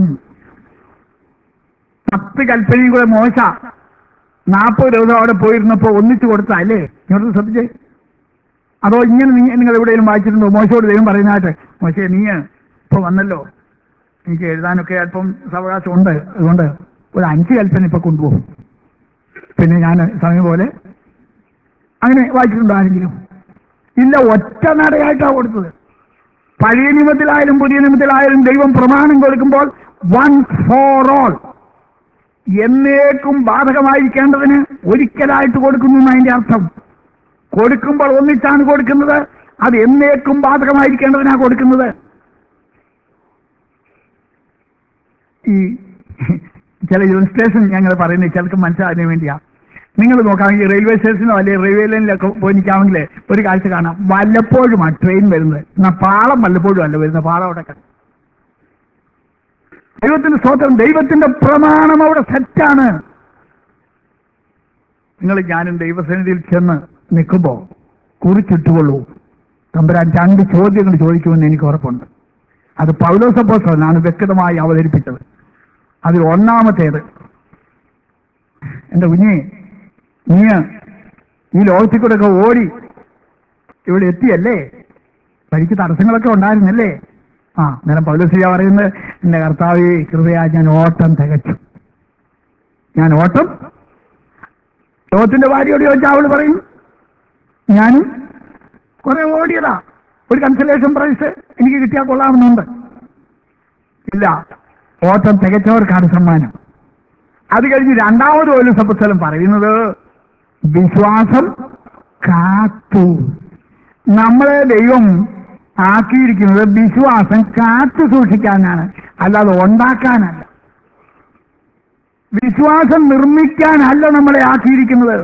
പത്ത് കൽപ്പനയും കൂടെ മോശ നാൽപ്പത് ദിവസം അവിടെ പോയിരുന്നപ്പോ ഒന്നിച്ചു കൊടുത്താ അല്ലേ ഇങ്ങോട്ട് ശ്രദ്ധിച്ചേ അതോ ഇങ്ങനെ നീ- നിങ്ങൾ എവിടെയെങ്കിലും വായിച്ചിട്ടുണ്ടോ മോശയോട് ദൈവം പറയുന്നതായിട്ട് മോശേ നീ ഇപ്പൊ വന്നല്ലോ എനിക്ക് എഴുതാനൊക്കെ അല്പം സാവകാശം ഉണ്ട് അതുകൊണ്ട് ഒരു അഞ്ച് കൽപ്പന ഇപ്പൊ കൊണ്ടുപോകും പിന്നെ ഞാൻ സമയം പോലെ അങ്ങനെ വായിച്ചിട്ടുണ്ടോ ആരെങ്കിലും ഇല്ല ഒറ്റ നടയായിട്ടാണ് കൊടുത്തത് പഴയ നിയമത്തിലായാലും പുതിയ നിയമത്തിലായാലും ദൈവം പ്രമാണം കൊടുക്കുമ്പോൾ വൺ ഫോർ ഓൾ എന്നേക്കും ബാധകമായിരിക്കേണ്ടതിന് ഒരിക്കലായിട്ട് കൊടുക്കുന്നു എന്ന് അതിന്റെ അർത്ഥം കൊടുക്കുമ്പോൾ ഒന്നിച്ചാണ് കൊടുക്കുന്നത് അത് എന്നേക്കും ബാധകമായിരിക്കേണ്ടതിനാ കൊടുക്കുന്നത് ഈ ചില ഇൻസ്റ്റേഷൻ ഞങ്ങൾ പറയുന്നത് ചിലർക്ക് മനസ്സിലാകാൻ വേണ്ടിയാ നിങ്ങൾ നോക്കാമെങ്കിൽ റെയിൽവേ സ്റ്റേഷനോ അല്ലെങ്കിൽ റെയിൽവേ ലൈനിലൊക്കെ പോയി നിൽക്കാമെങ്കിൽ ഒരു കാഴ്ച കാണാം വല്ലപ്പോഴുമാണ് ട്രെയിൻ വരുന്നത് എന്നാൽ പാളം വല്ലപ്പോഴും അല്ല വരുന്നത് പാളം അവിടെ കിടക്കും. ദൈവത്തിന്റെ സ്തോത്രം ദൈവത്തിന്റെ പ്രമാണം അവിടെ സെറ്റാണ് നിങ്ങൾ ഞാനും ദൈവസന്നിധിയിൽ ചെന്ന് നിൽക്കുമ്പോൾ കുറിച്ചിട്ടുകൊള്ളൂ തമ്പുരാൻ രണ്ട് ചോദ്യങ്ങൾ ചോദിക്കുമെന്ന് എനിക്ക് ഉറപ്പുണ്ട് അത് പൗലോസപ്പോസ്റ്റലാണ് വ്യക്തമായി അവതരിപ്പിച്ചത് അതിൽ ഒന്നാമത്തേത് എന്റെ കുഞ്ഞെ നീ ഈ ലോകത്തിൽ കൂടെ ഒക്കെ ഓടി ഇവിടെ എത്തിയല്ലേ തനിക്ക് തടസ്സങ്ങളൊക്കെ ഉണ്ടായിരുന്നല്ലേ ആ നേരം പൗലോസിയ പറയുന്നത് എന്റെ കർത്താവേ കൃപയാ ഞാൻ ഓട്ടം തികച്ചു ഞാൻ ഓട്ടം ലോകത്തിന്റെ ഭാര്യയോട് ചോദിച്ചാൽ അവള് പറയും ഞാനും കുറെ ഓടിയതാ ഒരു കൺസലേഷൻ പ്രൈസ് എനിക്ക് കിട്ടിയാൽ കൊള്ളാമെന്നുണ്ട് ഇല്ല ഓട്ടം തികച്ചവർക്കാണ് സമ്മാനം അത് കഴിഞ്ഞ് രണ്ടാമത് ഒരു സപ്പസ്ഥലം പറയുന്നത് വിശ്വാസം കാത്തു നമ്മളെ ദൈവം ആക്കിയിരിക്കുന്നത് വിശ്വാസം കാത്തു സൂക്ഷിക്കാനാണ് അല്ലാതെ ഉണ്ടാക്കാനല്ല വിശ്വാസം നിർമ്മിക്കാനല്ല നമ്മളെ ആക്കിയിരിക്കുന്നത്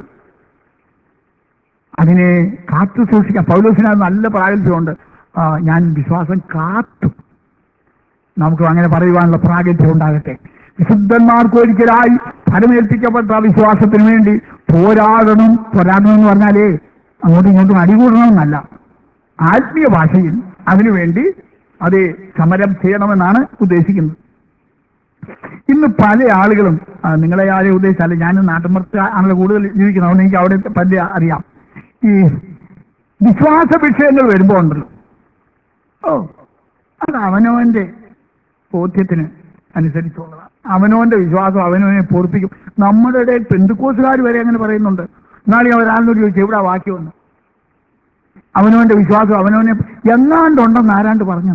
അതിനെ കാത്തു സൂക്ഷിക്കാൻ പൗലോസിന് അത് നല്ല പ്രാഗൽഭ്യമുണ്ട് ആ, ഞാൻ വിശ്വാസം കാത്തു നമുക്ക് അങ്ങനെ പറയുവാനുള്ള പ്രാഗൽഭ്യം ഉണ്ടാകട്ടെ വിശുദ്ധന്മാർക്ക് ഒരിക്കലായി ഫലമേൽപ്പിക്കപ്പെട്ട വിശ്വാസത്തിന് വേണ്ടി പോരാടണം പോരാടണം എന്ന് പറഞ്ഞാലേ അങ്ങോട്ടും ഇങ്ങോട്ടും അടികൂടണമെന്നല്ല ആത്മീയ ഭാഷയിൽ അതിനുവേണ്ടി അത് സമരം ചെയ്യണമെന്നാണ് ഉദ്ദേശിക്കുന്നത് ഇന്ന് പല ആളുകളും ആ, നിങ്ങളെ ആരെ ഉദ്ദേശിച്ചല്ല ഞാൻ നാട്ടുമ്പുറത്ത് ആണല്ലോ കൂടുതൽ ജീവിക്കുന്നത് അതുകൊണ്ട് എനിക്ക് അവിടെ പല അറിയാം ഈ വിശ്വാസ വിഷയങ്ങൾ വരുമ്പോൾ ഉണ്ടല്ലോ ഓ അത് അവനവന്റെ ബോധ്യത്തിന് അനുസരിച്ചുള്ളതാണ് അവനവന്റെ വിശ്വാസം അവനവനെ പൂർപ്പിക്കും നമ്മുടെ ഇടയിൽ പെന്തുക്കോസുകാർ വരെ അങ്ങനെ പറയുന്നുണ്ട് എന്നാലും ഒരാളിനോട് ചോദിച്ചു എവിടെ വാക്യം വന്നു അവനവന്റെ വിശ്വാസം അവനവനെ എങ്ങാണ്ടുണ്ടെന്ന് ആരാണ്ട് പറഞ്ഞു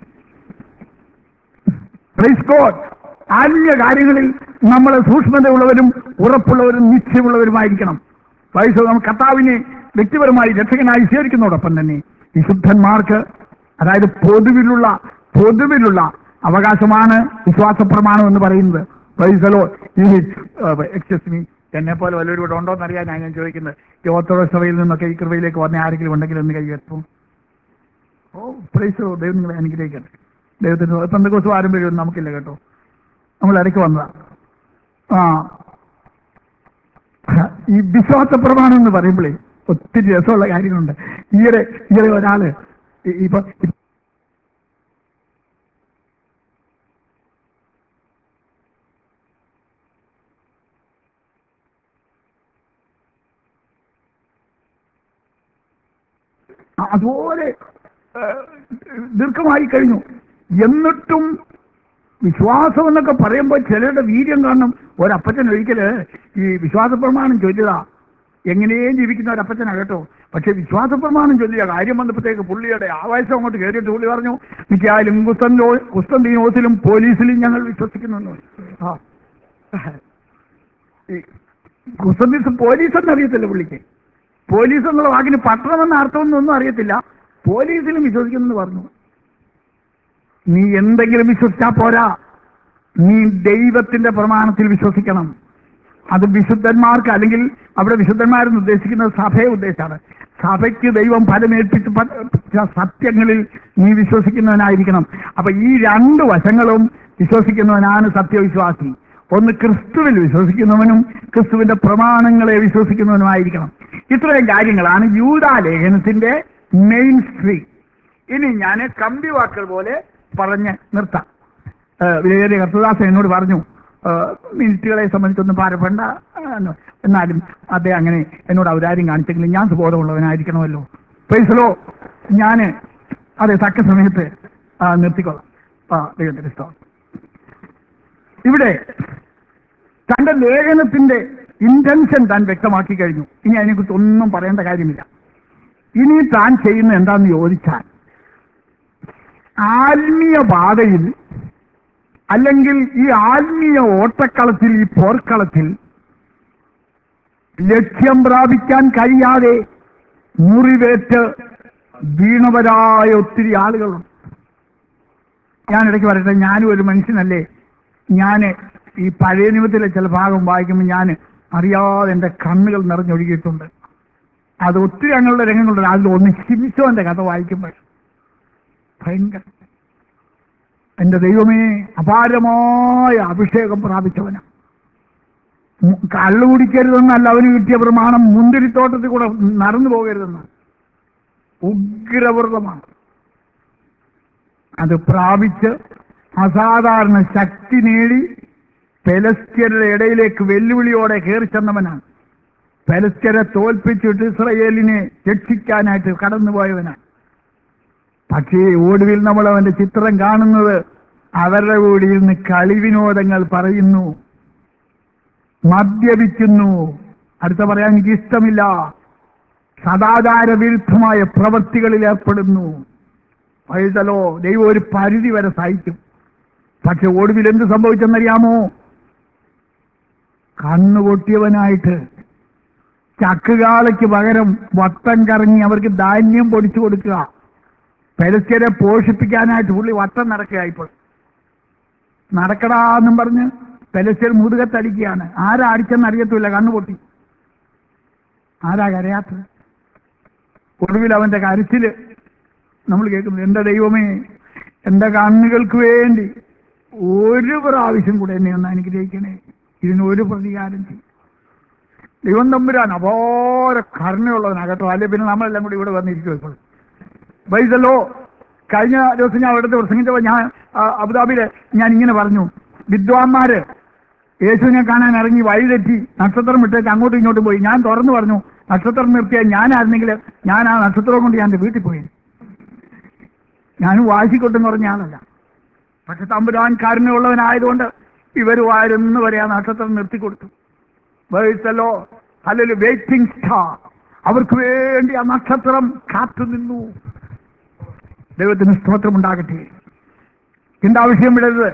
Praise God. ആത്മീയ കാര്യങ്ങളിൽ നമ്മൾ സൂക്ഷ്മതയുള്ളവരും ഉറപ്പുള്ളവരും നിശ്ചയമുള്ളവരുമായിരിക്കണം പൈസ നമ്മൾ കർത്താവിനെ വ്യക്തിപരമായി രക്ഷകനായി സ്വീകരിക്കുന്നതോടൊപ്പം തന്നെ വിശുദ്ധന്മാർക്ക് അതായത് പൊതുവിലുള്ള പൊതുവിലുള്ള അവകാശമാണ് വിശ്വാസ പ്രമാണം എന്ന് പറയുന്നത് പൈസലോ ഈ എക്സസ് മീ എന്നെ പോലെ വല്ലവരും ഇവിടെ ഉണ്ടോ എന്നറിയാനാണ് ഞാൻ ചോദിക്കുന്നത് ഈ ഓർത്തഡോക്സ് സഭയിൽ നിന്നൊക്കെ ഈ കൃപയിലേക്ക് വന്ന ആരെങ്കിലും ഉണ്ടെങ്കിൽ എന്ന് കൈയെത്തും ഓ പ്രൈസോ ദൈവം നിങ്ങളെ അനുഗ്രഹിക്കട്ടെ ദൈവത്തിന് പെന്തക്കോസ് പാരമ്പര്യമൊന്നും നമുക്കില്ല കേട്ടോ നമ്മൾ ഇടയ്ക്ക് വന്നതാ ആ ഈ വിശ്വാസ പ്രമാണം എന്ന് പറയുമ്പോഴേ ഒത്തിരി രസമുള്ള കാര്യങ്ങളുണ്ട് ഈയിടെ ഈയിടെ ഒരാള് ഈ- ഇപ്പൊ അതുപോലെ ഏ, ദീർഘമായി കഴിഞ്ഞു എന്നിട്ടും വിശ്വാസം എന്നൊക്കെ പറയുമ്പോൾ ചിലരുടെ വീര്യം കാണണം ഒരപ്പച്ചൻ ഒരിക്കല് ഈ വിശ്വാസ പ്രമാണം ചൊല്ലുക എങ്ങനെയും ജീവിക്കുന്ന ഒരപ്പച്ചനാ കേട്ടോ പക്ഷെ വിശ്വാസ പ്രമാണം ചൊല്ലിയ കാര്യം വന്നപ്പോഴത്തേക്ക് പുള്ളിയുടെ ആവേശം അങ്ങോട്ട് കയറിയിട്ട് പുള്ളി പറഞ്ഞു മിക്കായാലും കുസ്തന്തോ കുസ്തന്തീനോസിലും പോലീസിലും ഞങ്ങൾ വിശ്വസിക്കുന്നു എന്ന് പറഞ്ഞു. ആ ഈ കുസ്തന്തീസ് പോലീസ് എന്നറിയത്തില്ല പുള്ളിക്ക് പോലീസ് എന്നുള്ള വാക്കിന് പട്ടണം എന്ന അർത്ഥമൊന്നും അറിയത്തില്ല പോലീസിലും വിശ്വസിക്കുന്നു പറഞ്ഞു നീ എന്തെങ്കിലും വിശ്വസിച്ചാ പോരാ നീ ദൈവത്തിന്റെ പ്രമാണത്തിൽ വിശ്വസിക്കണം അത് വിശുദ്ധന്മാർക്ക് അല്ലെങ്കിൽ അവിടെ വിശുദ്ധന്മാരെന്ന് ഉദ്ദേശിക്കുന്നത് സഭയെ ഉദ്ദേശിച്ചാണ് സഭയ്ക്ക് ദൈവം ഫലമേൽപ്പിച്ച പ- സത്യങ്ങളിൽ നീ വിശ്വസിക്കുന്നവനായിരിക്കണം അപ്പൊ ഈ രണ്ട് വശങ്ങളും വിശ്വസിക്കുന്നവനാണ് സത്യവിശ്വാസി ഒന്ന് ക്രിസ്തുവിൽ വിശ്വസിക്കുന്നവനും ക്രിസ്തുവിന്റെ പ്രമാണങ്ങളെ വിശ്വസിക്കുന്നവനുമായിരിക്കണം ഇത്രയും കാര്യങ്ങളാണ് യൂതാലേഖനത്തിന്റെ മെയിൻ സ്ട്രീം ഇനി ഞാൻ കമ്പി വാക്കുകൾ പോലെ പറഞ്ഞ് നിർത്താം ഏഹ് വിലയേറിയ കർത്തദാസൻ എന്നോട് പറഞ്ഞു ഏഹ് മിനിറ്റുകളെ സംബന്ധിച്ചൊന്നും പാരപ്പെടേണ്ട എന്ന്. എന്നാലും അദ്ദേഹം അങ്ങനെ എന്നോട് ഔദാര്യം കാണിച്ചെങ്കിലും ഞാൻ സുബോധമുള്ളവനായിരിക്കണമല്ലോ പൈസലോ ഞാൻ അതെ തക്ക സമയത്ത് ആ, നിർത്തിക്കൊള്ളാം ആ ദൈവത്തിന്റെ ഇഷ്ടം ഇവിടെ തന്റെ ലേഖനത്തിന്റെ ഇന്റൻഷൻ താൻ വ്യക്തമാക്കി കഴിഞ്ഞു ഇനി അതിനെക്കുറിച്ച് ഒന്നും പറയേണ്ട കാര്യമില്ല ഇനി താൻ ചെയ്യുന്ന എന്താന്ന് ചോദിച്ചാൽ ആത്മീയ പാതയിൽ അല്ലെങ്കിൽ ഈ ആത്മീയ ഓട്ടക്കളത്തിൽ ഈ പോർക്കളത്തിൽ ലക്ഷ്യം പ്രാപിക്കാൻ കഴിയാതെ മുറിവേറ്റ് വീണവരായ ഒത്തിരി ആളുകളുണ്ട് ഞാൻ ഇടയ്ക്ക് പറയട്ടെ ഞാനും ഒരു മനുഷ്യനല്ലേ ഞാൻ ഈ പഴയ നിയമത്തിലെ ചില ഭാഗം വായിക്കുമ്പോൾ ഞാൻ അറിയാതെ എൻ്റെ കണ്ണുകൾ നിറഞ്ഞൊഴുകിയിട്ടുണ്ട് അത് ഒത്തിരി അങ്ങനെയുള്ള രംഗങ്ങളുണ്ട് അതിൽ ഒന്ന് ശിമിശോന്റെ കഥ വായിക്കുമ്പോൾ ഭയങ്കര എന്റെ ദൈവമേ അപാരമായ അഭിഷേകം പ്രാപിച്ചവനാ മു- കള്ളു കുടിക്കരുതെന്നല്ല അവന് കിട്ടിയ പ്രമാണം മുന്തിരിത്തോട്ടത്തിൽ കൂടെ നടന്നു പോകരുതെന്ന് ഉഗ്രവ്രതമാണ് അത് പ്രാപിച്ച് അസാധാരണ ശക്തി നേടി പെലസ്ത്യരുടെ ഇടയിലേക്ക് വെല്ലുവിളിയോടെ കയറി ചെന്നവനാണ് പെലസ്ത്യരെ തോൽപ്പിച്ചിട്ട് ഇസ്രയേലിനെ രക്ഷിക്കാനായിട്ട് കടന്നുപോയവനാണ് പക്ഷേ ഒടുവിൽ നമ്മൾ അവന്റെ ചിത്രം കാണുന്നത് അവരുടെ കൂടെ ഇരുന്ന് കളിവിനോദങ്ങൾ പറയുന്നു മദ്യപിക്കുന്നു അടുത്ത പറയാൻ എനിക്ക് ഇഷ്ടമില്ല സദാചാര വിരുദ്ധമായ പ്രവൃത്തികളിൽ ഏർപ്പെടുന്നു പൈതലോ ദൈവം ഒരു പരിധി വരെ സഹിക്കും പക്ഷെ ഒടുവിൽ എന്ത് സംഭവിച്ചെന്നറിയാമോ കണ്ണുകൊട്ടിയവനായിട്ട് ചക്കുകാളയ്ക്ക് പകരം വട്ടം കറങ്ങി അവർക്ക് ധാന്യം പൊടിച്ചു കൊടുക്കുക പെരസ്യരെ പോഷിപ്പിക്കാനായിട്ട് പുള്ളി വട്ടം നടക്കുക ഇപ്പോൾ നടക്കടാ എന്നും പറഞ്ഞ് പെലസ്യർ മുതുകത്തടിക്കുകയാണ് ആരാ അടിച്ചെന്ന് അറിയത്തില്ല കണ്ണുപൊട്ടി ആരാ കരയാത്തത് ഒടുവിൽ അവന്റെ കരച്ചില് നമ്മൾ കേൾക്കുന്നു എന്റെ ദൈവമേ എന്റെ കണ്ണുകൾക്ക് വേണ്ടി ഒരു പ്രാവശ്യം കൂടെ എന്നെ ഒന്ന് അനുഗ്രഹിക്കണേ ഇതിന് ഒരു പ്രതികാരം ചെയ്യും ദൈവം തമ്പുരാൻ അപാര കരുണയുള്ളവനാ കേട്ടോ അല്ലെ പിന്നെ നമ്മളെല്ലാം കൂടി ഇവിടെ വന്നിരിക്കും ഇപ്പോൾ വൈസല്ലോ കഴിഞ്ഞ ദിവസം ഞാൻ അവിടുത്തെ പ്രസംഗിച്ചപ്പോൾ ഞാൻ ആ, അബുദാബിയില് ഞാൻ ഇങ്ങനെ പറഞ്ഞു വിദ്വാൻമാര് യേശുവിനെ കാണാൻ ഇറങ്ങി വഴി തെറ്റി നക്ഷത്രം വിട്ടേക്ക് അങ്ങോട്ടും ഇങ്ങോട്ടും പോയി ഞാൻ തുറന്നു പറഞ്ഞു നക്ഷത്രം നിർത്തിയാൽ ഞാനായിരുന്നെങ്കിൽ ഞാൻ ആ നക്ഷത്രം കൊണ്ട് ഞാൻ എൻ്റെ വീട്ടിൽ പോയി ഞാനും വാശിക്കൊട്ടെന്ന് പറഞ്ഞ ആളല്ല പക്ഷെ തമ്പുരാൻ കാരുണ്യമുള്ളവനായതുകൊണ്ട് ഇവർ വാരുന്ന് വരെ ആ നക്ഷത്രം നിർത്തിക്കൊടുത്തു വൈസലോ അല്ലെങ്കിൽ വെയിറ്റിംഗ് സ്റ്റാർ അവർക്ക് വേണ്ടി ആ നക്ഷത്രം കാത്തു നിന്നു ദൈവത്തിന് സ്തോത്രം ഉണ്ടാകട്ടെ എന്റെ ആവശ്യം വിടരുത്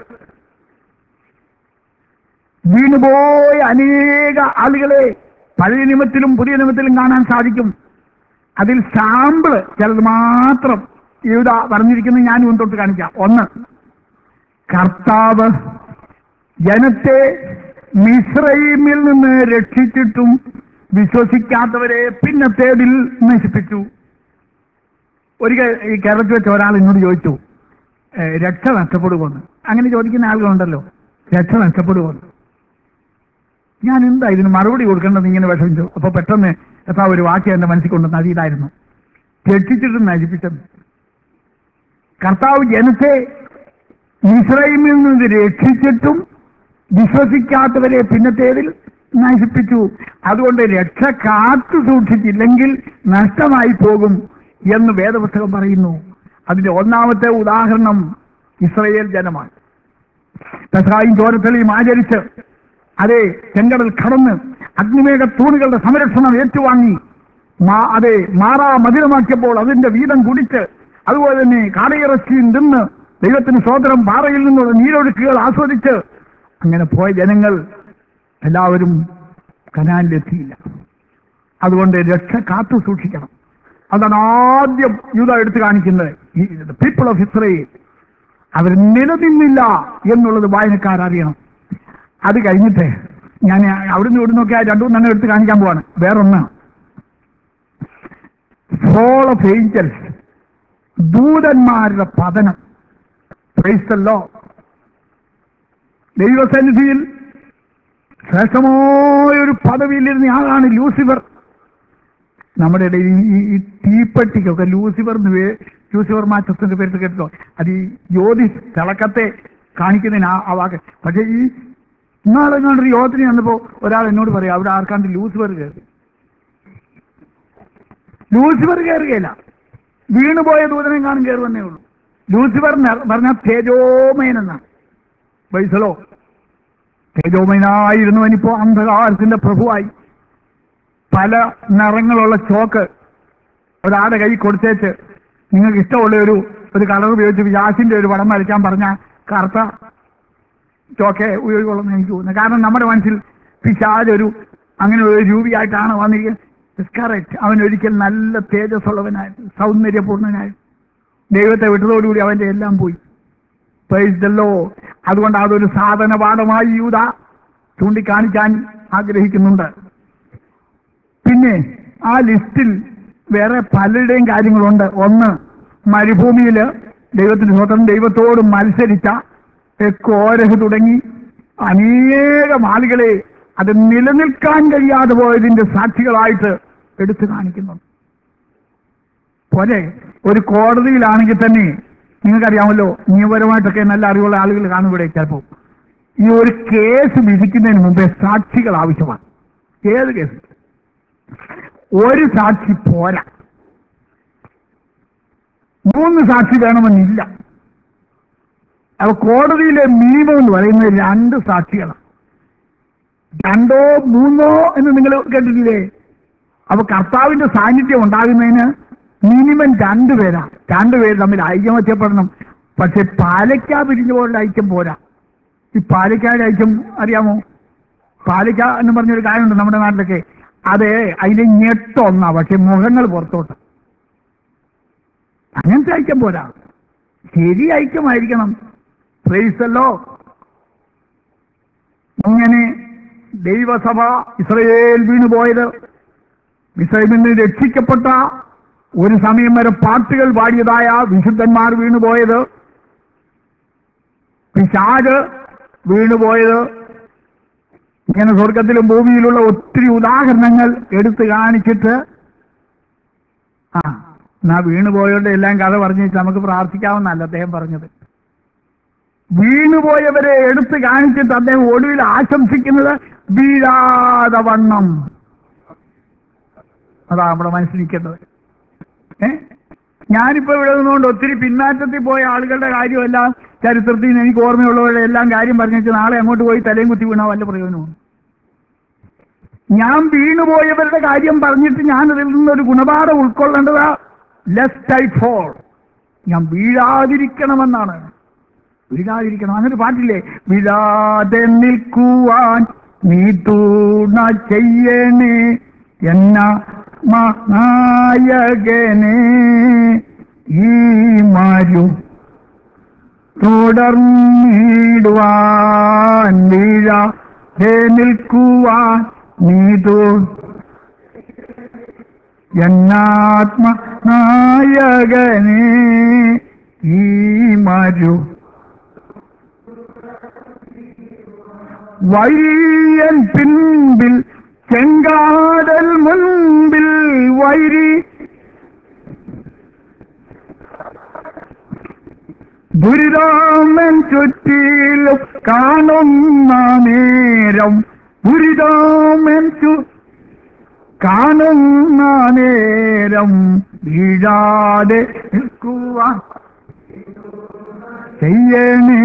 വീണുപോയ അനേക ആളുകളെ പഴയ നിയമത്തിലും പുതിയ നിയമത്തിലും കാണാൻ സാധിക്കും അതിൽ സാമ്പിള് ചിലത് മാത്രം യൂത പറഞ്ഞിരിക്കുന്നത് ഞാൻ മുൻതൊട്ട് കാണിക്കാം ഒന്ന് കർത്താവ് ജനത്തെ മിശ്രൈമിൽ നിന്ന് രക്ഷിച്ചിട്ടും വിശ്വസിക്കാത്തവരെ പിന്നത്തേതിൽ നശിപ്പിച്ചു ഒരിക്കൽ ഈ കേരളത്തിൽ വെച്ച ഒരാൾ എന്നോട് ചോദിച്ചു "ഏ, രക്ഷ നഷ്ടപ്പെടുമെന്ന് അങ്ങനെ ചോദിക്കുന്ന ആളുകളുണ്ടല്ലോ രക്ഷ നഷ്ടപ്പെടുമെന്ന് ഞാൻ എന്താ ഇതിന് മറുപടി കൊടുക്കേണ്ടത് ഇങ്ങനെ വിഷമിച്ചു അപ്പൊ പെട്ടെന്ന് എത്താ ഒരു വാക്യം എന്റെ മനസ്സിൽ കൊണ്ടുവന്ന് അത് ഇതായിരുന്നു രക്ഷിച്ചിട്ടും നശിപ്പിച്ചെന്ന് കർത്താവ് ജനത്തെ ഇസ്രൈമിൽ നിന്ന് രക്ഷിച്ചിട്ടും വിശ്വസിക്കാത്തവരെ പിന്നത്തേതിൽ നശിപ്പിച്ചു അതുകൊണ്ട് രക്ഷ കാത്തു സൂക്ഷിച്ചില്ലെങ്കിൽ നഷ്ടമായി പോകും എന്ന് വേദപുസ്തകം പറയുന്നു അതിന്റെ ഒന്നാമത്തെ ഉദാഹരണം ഇസ്രയേൽ ജനമാണ് പെസഹായും ചോരത്തെളിയും ആചരിച്ച് അതെ ചെങ്കടൽ കടന്ന് അഗ്നിമേഘ തൂണുകളുടെ സംരക്ഷണം ഏറ്റുവാങ്ങി മാ- അതെ മാറാ മധുരമാക്കിയപ്പോൾ അതിന്റെ വീതം കുടിച്ച് അതുപോലെ തന്നെ കാടയിറച്ചിയും തിന്ന് ദൈവത്തിന് സ്വതന്ത്രം പാറയിൽ നിന്നുള്ള നീരൊഴുക്കുകൾ ആസ്വദിച്ച് അങ്ങനെ പോയ ജനങ്ങൾ എല്ലാവരും കനാലിലെത്തിയില്ല അതുകൊണ്ട് രക്ഷ കാത്തു സൂക്ഷിക്കണം അതാണ് ആദ്യം യൂത എടുത്തു കാണിക്കുന്നത് പീപ്പിൾ ഓഫ് ഇസ്രയേൽ അവർ നിലനിന്നില്ല എന്നുള്ളത് വായനക്കാർ അറിയണം അത് കഴിഞ്ഞിട്ട് ഞാൻ അവിടുന്ന് ഇവിടെ നോക്കിയാൽ രണ്ടു മൂന്നെണ്ണം എടുത്ത് കാണിക്കാൻ പോവാണ് വേറൊന്ന് ഫോൾ ഓഫ് ഏഞ്ചൽസ് ദൂതന്മാരുടെ പതനം ക്രൈസ്തല്ലോ ദൈവസന്നിധിയിൽ ശ്രേഷ്ഠമായ ഒരു പദവിയിലിരുന്ന ആളാണ് ലൂസിഫർ നമ്മുടെ ഇടയിൽ ഈ- ഈ ഈ തീപ്പെട്ടിക്കൊക്കെ ലൂസിഫർ എന്ന് പേ- ലൂസിഫർ മാച്ചത്തിന്റെ പേര് കേട്ടോ അത് ഈ ജ്യോതിഷ് തിളക്കത്തെ കാണിക്കുന്നതിന് ആ- ആ വാക്ക് പക്ഷെ ഈ ഇന്നാളെങ്ങാണ്ടൊരു യോഗത്തിന് വന്നപ്പോ ഒരാൾ എന്നോട് പറയാം അവിടെ ആർക്കാണ്ട് ലൂസിഫർ കയറി ലൂസിഫർ കയറുകയില്ല വീണുപോയ ദൂതനെ കാണും കയറുവന്നേ ഉള്ളൂ ലൂസിഫർ എന്ന് പറഞ്ഞ തേജോമയൻ എന്നാണ് വൈസലോ തേജോമയനായിരുന്നവനിപ്പോ അന്ധകാരത്തിന്റെ പ്രഭുവായി പല നിറങ്ങളുള്ള ചോക്ക് ഒരാളുടെ കൈ കൊടുത്തേച്ച് നിങ്ങൾക്ക് ഇഷ്ടമുള്ള ഒരു ഒരു കളർ ഉപയോഗിച്ച് വിജാസിന്റെ ഒരു പടം വരയ്ക്കാൻ പറഞ്ഞ കറുത്ത ചോക്കെ ഉപയോഗിക്കുള്ളൂ എനിക്ക് തോന്നുന്നത് കാരണം നമ്മുടെ മനസ്സിൽ പിശാജ് ഒരു അങ്ങനെ ഒരു രൂപിയായിട്ടാണ് വന്നിരിക്കുന്നത് കറക്റ്റ് അവൻ ഒരിക്കൽ നല്ല തേജസ്സുള്ളവനായിരുന്നു സൗന്ദര്യപൂർണനായിരുന്നു ദൈവത്തെ വിട്ടതോടുകൂടി അവന്റെ എല്ലാം പോയി പ്രൈസ്തല്ലോ അതുകൊണ്ട് അതൊരു സാധനപാഠമായി യൂത ചൂണ്ടിക്കാണിക്കാൻ ആഗ്രഹിക്കുന്നുണ്ട് പിന്നെ ആ ലിസ്റ്റിൽ വേറെ പലരുടെയും കാര്യങ്ങളുണ്ട് ഒന്ന് മരുഭൂമിയിൽ ദൈവത്തിന് സ്വന്തം ദൈവത്തോട് മത്സരിച്ച കോരഹ് തുടങ്ങി അനേകം ആളുകളെ അത് നിലനിൽക്കാൻ കഴിയാതെ പോയതിന്റെ സാക്ഷികളായിട്ട് എടുത്തു കാണിക്കുന്നു പോലെ ഒരു കോടതിയിലാണെങ്കിൽ തന്നെ നിങ്ങൾക്കറിയാമല്ലോ നിയമപരമായിട്ടൊക്കെ നല്ല അറിവുള്ള ആളുകൾ കാണും ഇവിടെ ചിലപ്പോൾ ഈ ഒരു കേസ് വിധിക്കുന്നതിന് മുമ്പേ സാക്ഷികൾ ആവശ്യമാണ് ഏത് കേസ് ഒരു സാക്ഷി പോരാ മൂന്ന് സാക്ഷി വേണമെന്നില്ല അപ്പൊ കോടതിയിലെ മിനിമം എന്ന് പറയുന്നത് രണ്ട് സാക്ഷികളാണ് രണ്ടോ മൂന്നോ എന്ന് നിങ്ങൾ കേട്ടിട്ടില്ലേ അപ്പൊ കർത്താവിന്റെ സാന്നിധ്യം ഉണ്ടാകുന്നതിന് മിനിമം രണ്ടുപേരാ രണ്ടുപേര് തമ്മിൽ ഐക്യമത്യപ്പെടണം പക്ഷെ പാലയ്ക്ക പിരിഞ്ഞു പോലുള്ള ഐക്യം പോരാ ഈ പാലയ്ക്കായുടെ ഐക്യം അറിയാമോ പാലിക്ക എന്ന് പറഞ്ഞൊരു കാര്യമുണ്ട് നമ്മുടെ നാട്ടിലൊക്കെ അത് അതിന്റെ ഞെട്ടൊന്നാ പക്ഷെ മുഖങ്ങൾ പുറത്തോട്ട് അങ്ങനത്തെ ഐക്യം പോരാ ശരി ഐക്യമായിരിക്കണം പ്രൈസല്ലോ ഇങ്ങനെ ദൈവസഭ ഇസ്രയേൽ വീണുപോയത് ഇസ്രയേലിൽ നിന്ന് രക്ഷിക്കപ്പെട്ട ഒരു സമയം വരെ പാട്ടുകൾ പാടിയതായ വിശുദ്ധന്മാർ വീണുപോയത് പിശാജ് വീണുപോയത് ഇങ്ങനെ സ്വർഗത്തിലും ഭൂമിയിലുള്ള ഒത്തിരി ഉദാഹരണങ്ങൾ എടുത്തു കാണിച്ചിട്ട് ആ എന്നാ വീണുപോയവരുടെ എല്ലാം കഥ പറഞ്ഞു നമുക്ക് പ്രാർത്ഥിക്കാമെന്നല്ല അദ്ദേഹം പറഞ്ഞത് വീണുപോയവരെ എടുത്തു കാണിച്ചിട്ട് അദ്ദേഹം ഒടുവിൽ ആശംസിക്കുന്നത് വീഴാതെ വണ്ണം അതാ നമ്മുടെ മനസ്സിലിരിക്കേണ്ടത് ഏ ഞാനിപ്പോ ഇവിടെ നിന്നുകൊണ്ട് ഒത്തിരി പിന്നാറ്റത്തിൽ പോയ ആളുകളുടെ കാര്യമെല്ലാം ചരിത്രത്തിൽ നിന്ന് എനിക്ക് ഓർമ്മയുള്ളവരുടെ എല്ലാം കാര്യം പറഞ്ഞു നാളെ അങ്ങോട്ട് പോയി തലയും കുത്തി വീണാ വല്ല പ്രയോജനവും ഞാൻ വീണുപോയവരുടെ കാര്യം പറഞ്ഞിട്ട് ഞാൻ അതിൽ നിന്നൊരു ഗുണപാഠം ഉൾക്കൊള്ളേണ്ടത് ലെഫ്റ്റ് ഐ ഫോൾ ഞാൻ വീഴാതിരിക്കണമെന്നാണ് വീഴാതിരിക്കണം അങ്ങനെ പാട്ടില്ലേ വീഴാതെ നിൽക്കുവാൻ നീ തൂണ ചെയ്യണേ എന്ന നായകനെ ഈ മാരു തുടർന്നിടുവാൻ വീഴാതെ നിൽക്കുവാൻ നീതു എന്നാത്മ നായകനെ ഈ മരു വൈയൻ പിൻപിൽ ചെങ്കാടൽ മുൻപിൽ വൈരി ദുരിതാമൻ ചുറ്റിലും കാണുന്ന നേരം ദുരിതാമൻ ചു കാണുന്ന നേരം വീഴാതെ നിൽക്കുവാൻ ചെയ്യണേ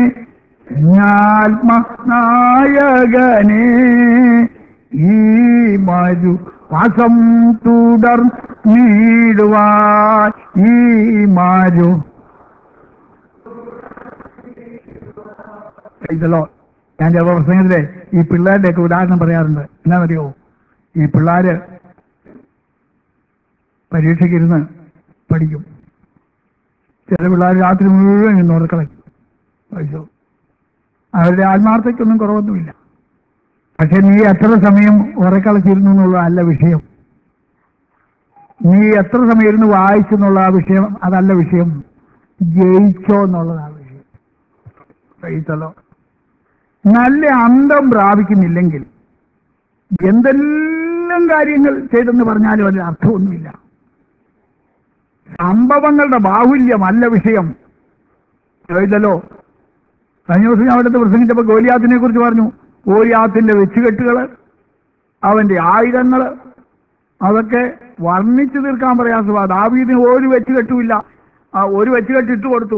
ആത്മനായകനെ ഈ മരു വാസം തുടർ നീടുവാൻ ഈ മാരു ഇതല്ലോ ഞാൻ ചില പ്രസംഗത്തിലെ ഈ പിള്ളേരുടെയൊക്കെ ഉദാഹരണം പറയാറുണ്ട് എന്നാണെന്നറിയോ ഈ പിള്ളേര് പരീക്ഷയ്ക്ക് ഇരുന്ന് പഠിക്കും ചില പിള്ളേർ രാത്രി മുഴുവൻ ഇന്ന് ഉറക്കളയും പഠിച്ചു അവരുടെ ആത്മാർത്ഥയ്ക്കൊന്നും കുറവൊന്നുമില്ല പക്ഷെ നീ എത്ര സമയം ഉറക്കളച്ചിരുന്നു എന്നുള്ളതല്ല വിഷയം നീ എത്ര സമയം ഇരുന്ന് വായിച്ചു എന്നുള്ള ആ വിഷയം അതല്ല വിഷയം ജയിച്ചോ എന്നുള്ളതാണ് വിഷയം ജയിച്ചല്ലോ നല്ല അന്തം പ്രാപിക്കുന്നില്ലെങ്കിൽ എന്തെല്ലാം കാര്യങ്ങൾ ചെയ്തെന്ന് പറഞ്ഞാലും അതിന് അർത്ഥമൊന്നുമില്ല സംഭവങ്ങളുടെ ബാഹുല്യമല്ല വിഷയം ചോദിച്ചല്ലോ കഴിഞ്ഞ ദിവസം ഞാൻ അവിടുത്തെ പ്രസംഗിച്ചപ്പോൾ ഗോലിയാത്തിനെ കുറിച്ച് പറഞ്ഞു ഗോലിയാത്തിന്റെ വെച്ചുകെട്ടുകള് അവന്റെ ആയുധങ്ങള് അതൊക്കെ വർണ്ണിച്ചു തീർക്കാൻ പ്രയാസമാണ് ദാവീദിന് ഒരു വെച്ചുകെട്ടുമില്ല ആ ഒരു വെച്ചുകെട്ട് ഇട്ട് കൊടുത്തു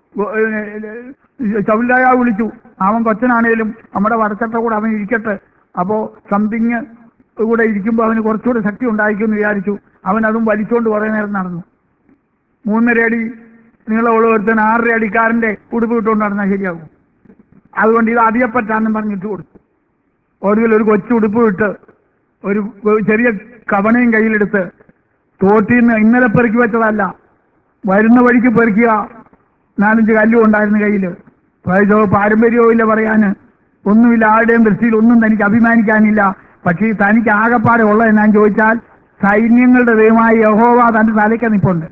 ചവിലായ വിളിച്ചു അവൻ കൊച്ചനാണേലും നമ്മുടെ വടച്ചട്ട കൂടെ അവൻ ഇരിക്കട്ടെ അപ്പോ സംതിങ് കൂടെ ഇരിക്കുമ്പോൾ അവന് കുറച്ചുകൂടെ ശക്തി ഉണ്ടായിരിക്കുമെന്ന് വിചാരിച്ചു അവൻ അതും വലിച്ചുകൊണ്ട് കുറേ നേരം നടന്നു മൂന്നര അടി നീളമുള്ള ഒരുത്തൻ ആറര അടിക്കാരന്റെ ഉടുപ്പ് ഇട്ടുകൊണ്ട് നടന്നാൽ ശരിയാകും അതുകൊണ്ട് ഇത് അധികപ്പറ്റാന്നും പറഞ്ഞിട്ട് കൊടുത്തു ഒടുവിൽ ഒരു കൊച്ചു ഉടുപ്പ് ഇട്ട് ഒരു ചെറിയ കവണയും കയ്യിലെടുത്ത് തോട്ടിൽ നിന്ന് ഇന്നലെ പെറുക്കി വെച്ചതല്ല വരുന്ന വഴിക്ക് പെറുക്കിയ നാലഞ്ച് കല്ലും ഉണ്ടായിരുന്നു കയ്യിൽ വയസ്സോ പാരമ്പര്യവും ഇല്ല പറയാന് ഒന്നുമില്ല ആരുടെയും ദൃഷ്ടിയിൽ ഒന്നും തനിക്ക് അഭിമാനിക്കാനില്ല പക്ഷേ തനിക്ക് ആകപ്പാടെ ഉള്ളത് ഞാൻ ചോദിച്ചാൽ സൈന്യങ്ങളുടെ ദൈവമായ യഹോവ തന്റെ തലയ്ക്ക് നിപ്പുണ്ട്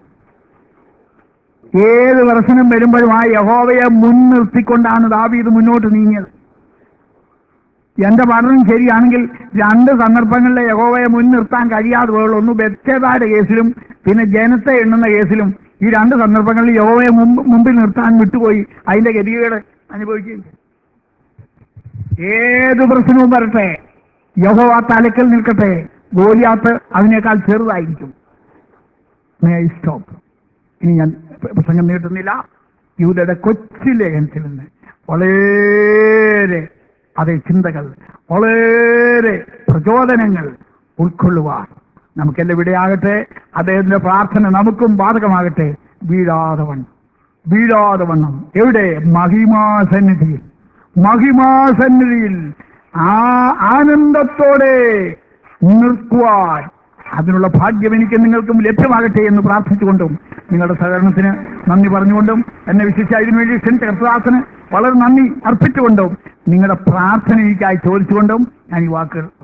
ഏത് പ്രശ്നം വരുമ്പോഴും ആ യഹോവയെ മുൻനിർത്തിക്കൊണ്ടാണ് ദാവീദ് മുന്നോട്ട് നീങ്ങിയത് എന്റെ പഠനം ശരിയാണെങ്കിൽ രണ്ട് സന്ദർഭങ്ങളിലെ യഹോവയെ മുൻനിർത്താൻ കഴിയാതെ പോയുള്ളൂ ഒന്ന് ബെച്ചേതായുടെ കേസിലും പിന്നെ ജനത്തെ എണ്ണുന്ന കേസിലും ഈ രണ്ട് സന്ദർഭങ്ങളിൽ യഹോവയെ മുമ്പ് മുമ്പിൽ നിർത്താൻ വിട്ടുപോയി അതിന്റെ ഗതികേട് അനുഭവിക്കുകയും ചെയ്തു. ഏത് പ്രശ്നവും വരട്ടെ യഹോവ തലക്കൽ നിൽക്കട്ടെ ഗോലിയാത്ത് അതിനേക്കാൾ ചെറുതായിരിക്കും മേ ഐ സ്റ്റോപ്പ് ഇനി ഞാൻ പ്രസംഗം നീട്ടുന്നില്ല യൂതയുടെ കൊച്ചു ലേഖനത്തിൽ നിന്ന് വളരെ അതേ ചിന്തകൾ വളരെ പ്രചോദനങ്ങൾ ഉൾക്കൊള്ളുവാൻ നമുക്കെല്ലാം ഇവിടെയാകട്ടെ അദ്ദേഹത്തിന്റെ പ്രാർത്ഥന നമുക്കും ബാധകമാകട്ടെ വീഴാതെ വണ്ണം വീഴാതെ വണ്ണം എവിടെ മഹിമാസന്നിധിയിൽ മഹിമാസന്നിധിയിൽ ആ ആനന്ദത്തോടെ നിൽക്കുവാൻ അതിനുള്ള ഭാഗ്യം എനിക്ക് നിങ്ങൾക്കും ലഭ്യമാകട്ടെ എന്ന് പ്രാർത്ഥിച്ചുകൊണ്ടും നിങ്ങളുടെ സഹകരണത്തിന് നന്ദി പറഞ്ഞുകൊണ്ടും എന്നെ വിശിച്ച അതിനുവേണ്ടി ക്ഷണിച്ച കർത്തദാസന് വളരെ നന്ദി അർപ്പിച്ചുകൊണ്ടും നിങ്ങളുടെ പ്രാർത്ഥന എനിക്കായി ചോദിച്ചുകൊണ്ടും ഞാൻ ഈ വാക്കുകൾ